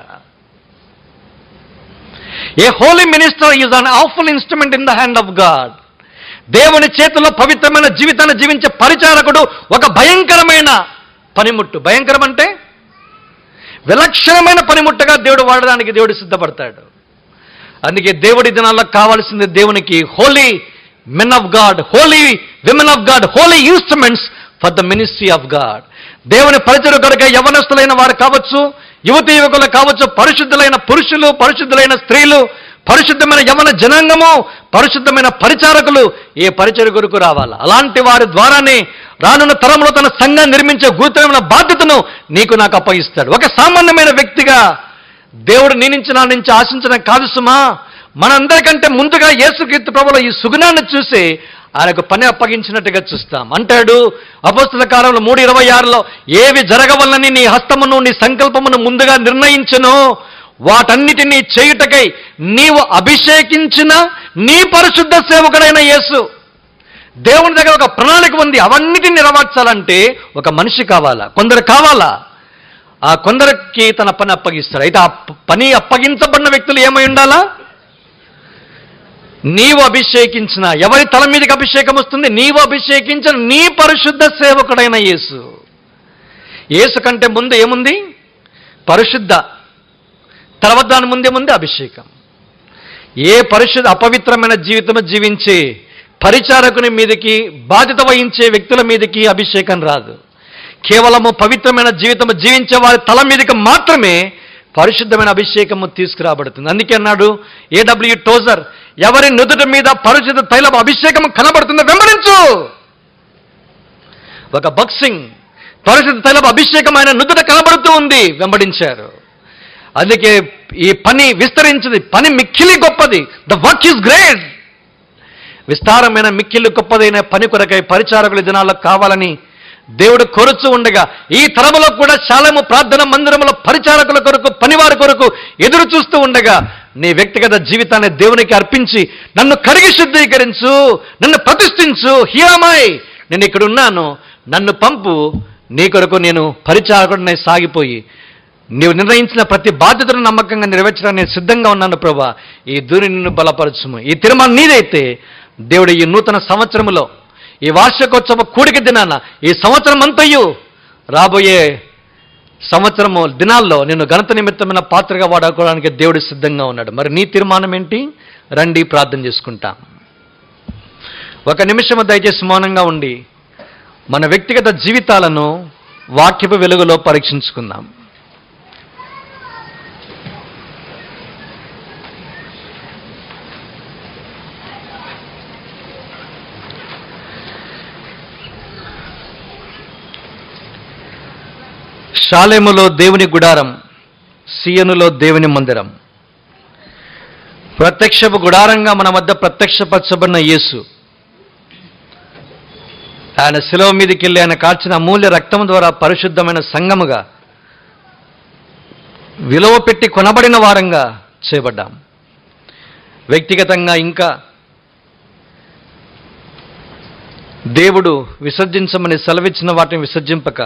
a holy minister is an awful instrument in the hand of God దేవుని చేతిలో పవిత్రమైన జీవితాన్ని జీవించే పరిచారకుడు ఒక భయంకరమైన పనిముట్టు భయంకరం అంటే విలక్షణమైన పనిముట్టుగా దేవుడు వాడడానికి దేవుడు సిద్ధపడతాడు అందుకే దేవుడి దినాల్లో కావాల్సింది దేవునికి holy men of God holy women of God holy instruments for the ministry of God దేవుని పరిచయ కొరక యవనస్తులైన వారు కావచ్చు యువతి యువకులు కావచ్చు పరిశుద్ధులైన పురుషులు పరిశుద్ధులైన స్త్రీలు పరిశుద్ధమైన యవన జనాంగము పరిశుద్ధమైన పరిచారకులు ఏ పరిచయ కొరకు రావాలా అలాంటి వారి ద్వారానే రానున్న తరంలో తన సంఘాన్ని నిర్మించే గురుతరమైన బాధ్యతను నీకు నాకు అప్పగిస్తాడు ఒక సామాన్యమైన వ్యక్తిగా దేవుడు నీ నుంచి నా నుంచి ఆశించడం కాదు సుమా మనందరికంటే ముందుగా యేసుకీర్తి ప్రభుల ఈ సుగుణాన్ని చూసి ఆయనకు పని అప్పగించినట్టుగా చూస్తాం అంటాడు అపస్తుల కాలంలో మూడు ఇరవై ఆరులో ఏవి జరగవల్లని నీ హస్తమును నీ సంకల్పమును ముందుగా నిర్ణయించను వాటన్నిటినీ చేయుటకై నీవు అభిషేకించిన నీ పరిశుద్ధ సేవకుడైన యేసు దేవుని దగ్గర ఒక ప్రణాళిక ఉంది అవన్నిటిని నెరవేర్చాలంటే ఒక మనిషి కావాలా కొందరు కావాలా ఆ కొందరికి తన పని అప్పగిస్తాడు అయితే ఆ ప- పని అప్పగించబడిన వ్యక్తులు ఏమై ఉండాలా నీవు అభిషేకించిన ఎవరి తల మీదకి అభిషేకం వస్తుంది నీవు అభిషేకించిన నీ పరిశుద్ధ సేవకుడైన యేసు యేసు కంటే ముందు ఏముంది పరిశుద్ధ తర్వాత దాని ముందేముంది అభిషేకం ఏ పరిశుద్ధ అపవిత్రమైన జీవితం జీవించే పరిచారకుని మీదకి బాధ్యత వహించే వ్యక్తుల మీదకి అభిషేకం రాదు కేవలము పవిత్రమైన జీవితం జీవించే వారి తల మీదకి మాత్రమే పరిశుద్ధమైన అభిషేకము తీసుకురాబడుతుంది అందుకే అన్నాడు ఏడబ్ల్యూ టోజర్ ఎవరి నుదుట మీద పరిశుద్ధ తైలం అభిషేకం కనబడుతుందో వెంబడించు ఒక బక్సింగ్ పరిశుద్ధ తైలం అభిషేకం ఆయన నుదుట కనబడుతూ ఉంది వెంబడించారు అందుకే ఈ పని విస్తరించింది పని మిక్కిలి గొప్పది ద వర్క్ ఈస్ గ్రేట్ విస్తారమైన మిక్కిలి గొప్పదైన పని కొరకై పరిచారకుల దినాల్లో కావాలని దేవుడు కోరుచూ ఉండగా ఈ తరములో కూడా శాలము ప్రార్థన మందిరములో పరిచారకుల కొరకు పనివారి కొరకు ఎదురు చూస్తూ ఉండగా నీ వ్యక్తిగత జీవితాన్ని దేవునికి అర్పించి నన్ను కడిగి శుద్ధీకరించు నన్ను ప్రతిష్ఠించు హియామాయ్ నేను ఇక్కడ ఉన్నాను నన్ను పంపు నీ కొరకు నేను పరిచారకుడిని సాగిపోయి నీవు నిర్ణయించిన ప్రతి బాధ్యతను నమ్మకంగా నెరవేర్చడానికి నేను సిద్ధంగా ఉన్నాను ప్రభా ఈ దూరి నిన్ను బలపరచుము ఈ తిరుమల నీదైతే దేవుడు ఈ నూతన సంవత్సరములో ఈ వార్షికోత్సవ కూడిక దినాన ఈ సంవత్సరం అంతయు రాబోయే సంవత్సరము దినాల్లో నేను ఘనత నిమిత్తమైన పాత్రగా వాడుకోవడానికి దేవుడు సిద్ధంగా ఉన్నాడు మరి నీ తీర్మానం ఏంటి రండి ప్రార్థన చేసుకుంటాం ఒక నిమిషము దయచేసి మౌనంగా ఉండి మన వ్యక్తిగత జీవితాలను వాక్యపు వెలుగులో పరీక్షించుకుందాం షాలేములో దేవుని గుడారం సియనులో దేవుని మందిరం ప్రత్యక్షపు గుడారంగా మన వద్ద ప్రత్యక్షపరచబడిన యేసు ఆయన శిలవ మీదకి వెళ్ళి ఆయన కాల్చిన అమూల్య రక్తం ద్వారా పరిశుద్ధమైన సంగముగా విలువ పెట్టి కొనబడిన వారంగా చేయబడ్డాం వ్యక్తిగతంగా ఇంకా దేవుడు విసర్జించమని సెలవిచ్చిన వాటిని విసర్జింపక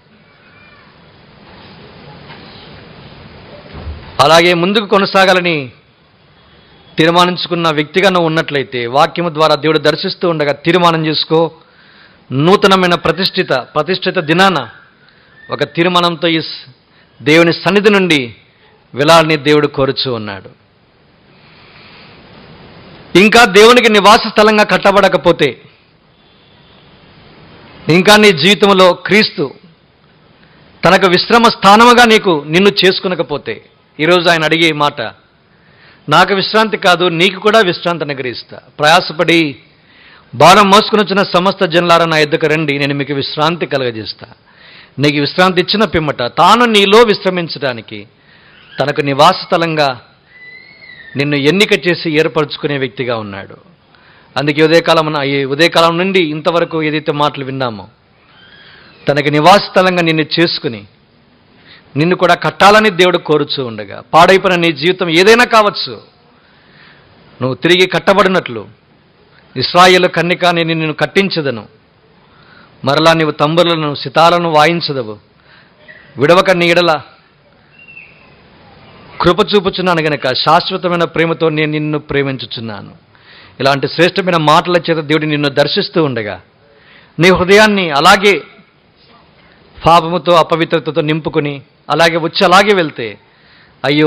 అలాగే ముందుకు కొనసాగాలని తీర్మానించుకున్న వ్యక్తిగా నువ్వు ఉన్నట్లయితే వాక్యము ద్వారా దేవుడు దర్శిస్తూ ఉండగా తీర్మానం చేసుకో నూతనమైన ప్రతిష్ఠిత ప్రతిష్ఠిత దినాన ఒక తీర్మానంతో ఈ స్- దేవుని సన్నిధి నుండి వెళ్ళాలని దేవుడు కోరుచూ ఉన్నాడు ఇంకా దేవునికి నివాస స్థలంగా కట్టబడకపోతే ఇంకా నీ జీవితంలో క్రీస్తు తనకు విశ్రమ స్థానముగా నీకు నిన్ను చేసుకునకపోతే ఈరోజు ఆయన అడిగే ఈ మాట నాకు విశ్రాంతి కాదు నీకు కూడా విశ్రాంతి అనుగ్రహిస్తా ప్రయాసపడి భారం మోసుకుని వచ్చిన సమస్త జనులారా నా ఎద్దుకు రండి నేను మీకు విశ్రాంతి కలగజేస్తా నీకు విశ్రాంతి ఇచ్చిన పిమ్మట తాను నీలో విశ్రమించడానికి తనకు నివాస స్థలంగా నిన్ను ఎన్నిక చేసి ఏర్పరచుకునే వ్యక్తిగా ఉన్నాడు అందుకే ఉదయకాలం ఈ ఉదయకాలం నుండి ఇంతవరకు ఏదైతే మాటలు విన్నామో తనకి నివాస స్థలంగా నిన్ను చేసుకుని నిన్ను కూడా కట్టాలని దేవుడు కోరుచూ ఉండగా పాడైపోయిన నీ జీవితం ఏదైనా కావచ్చు నువ్వు తిరిగి కట్టబడినట్లు ఇస్రాయేల్ కన్నిక నేను నిన్ను కట్టించదను మరలా నీవు తంబులను సితాలను వాయించదవు విడవక నీడల కృప చూపుచున్నాను గనక శాశ్వతమైన ప్రేమతో నేను నిన్ను ప్రేమించుచున్నాను ఇలాంటి శ్రేష్టమైన మాటల చేత దేవుడు నిన్ను దర్శిస్తూ ఉండగా నీ హృదయాన్ని అలాగే పాపముతో అపవిత్రతతో నింపుకుని అలాగే వచ్చి అలాగే వెళ్తే అయ్యో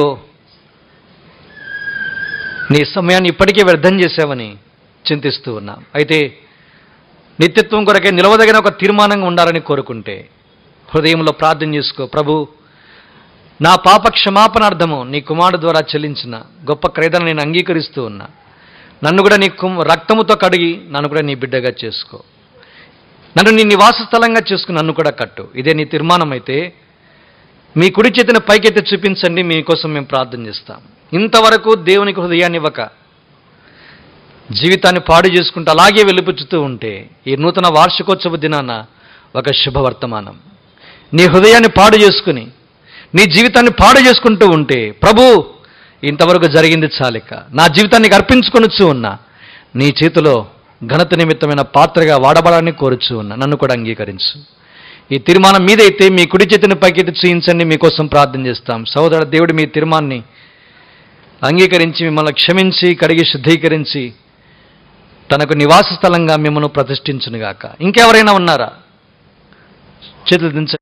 నీ సమయాన్ని ఇప్పటికే వ్యర్థం చేసావని చింతిస్తూ ఉన్నాం అయితే నిత్యత్వం కొరకే నిలవదగిన ఒక తీర్మానంగా ఉండాలని కోరుకుంటే హృదయంలో ప్రార్థన చేసుకో ప్రభు నా పాప క్షమాపణార్థము నీ కుమారుడు ద్వారా చెల్లించిన గొప్ప క్రేదన నేను అంగీకరిస్తూ ఉన్నా నన్ను కూడా నీ కుమ్ రక్తముతో కడిగి నన్ను కూడా నీ బిడ్డగా చేసుకో నన్ను నీ నివాస స్థలంగా చేసుకుని నన్ను కూడా కట్టు ఇదే నీ తీర్మానం అయితే మీ కుడి చేతిని పైకెత్తి చూపించండి మీకోసం మేము ప్రార్థన చేస్తాం ఇంతవరకు దేవునికి హృదయాన్ని ఇవ్వక జీవితాన్ని పాడు చేసుకుంటూ అలాగే వెలిపుచ్చుతూ ఉంటే ఈ నూతన వార్షికోత్సవ దినాన ఒక శుభవర్తమానం నీ హృదయాన్ని పాడు చేసుకుని నీ జీవితాన్ని పాడు చేసుకుంటూ ఉంటే ప్రభు ఇంతవరకు జరిగింది చాలిక నా జీవితాన్ని అర్పించుకొనొచ్చు ఉన్నా నీ చేతిలో ఘనత నిమిత్తమైన పాత్రగా వాడబడాలని కోరుచు ఉన్నా నన్ను కూడా అంగీకరించు ఈ తీర్మానం మీదైతే మీ కుడి చేతిని పైకెత్తి చూయించండి మీకోసం ప్రార్థన చేస్తాం సహోదర దేవుడు మీ తీర్మాన్ని అంగీకరించి మిమ్మల్ని క్షమించి కడిగి శుద్ధీకరించి తనకు నివాస స్థలంగా మిమ్మల్ని ప్రతిష్ఠించునుగాక ఇంకెవరైనా ఉన్నారా చేతులు దించండి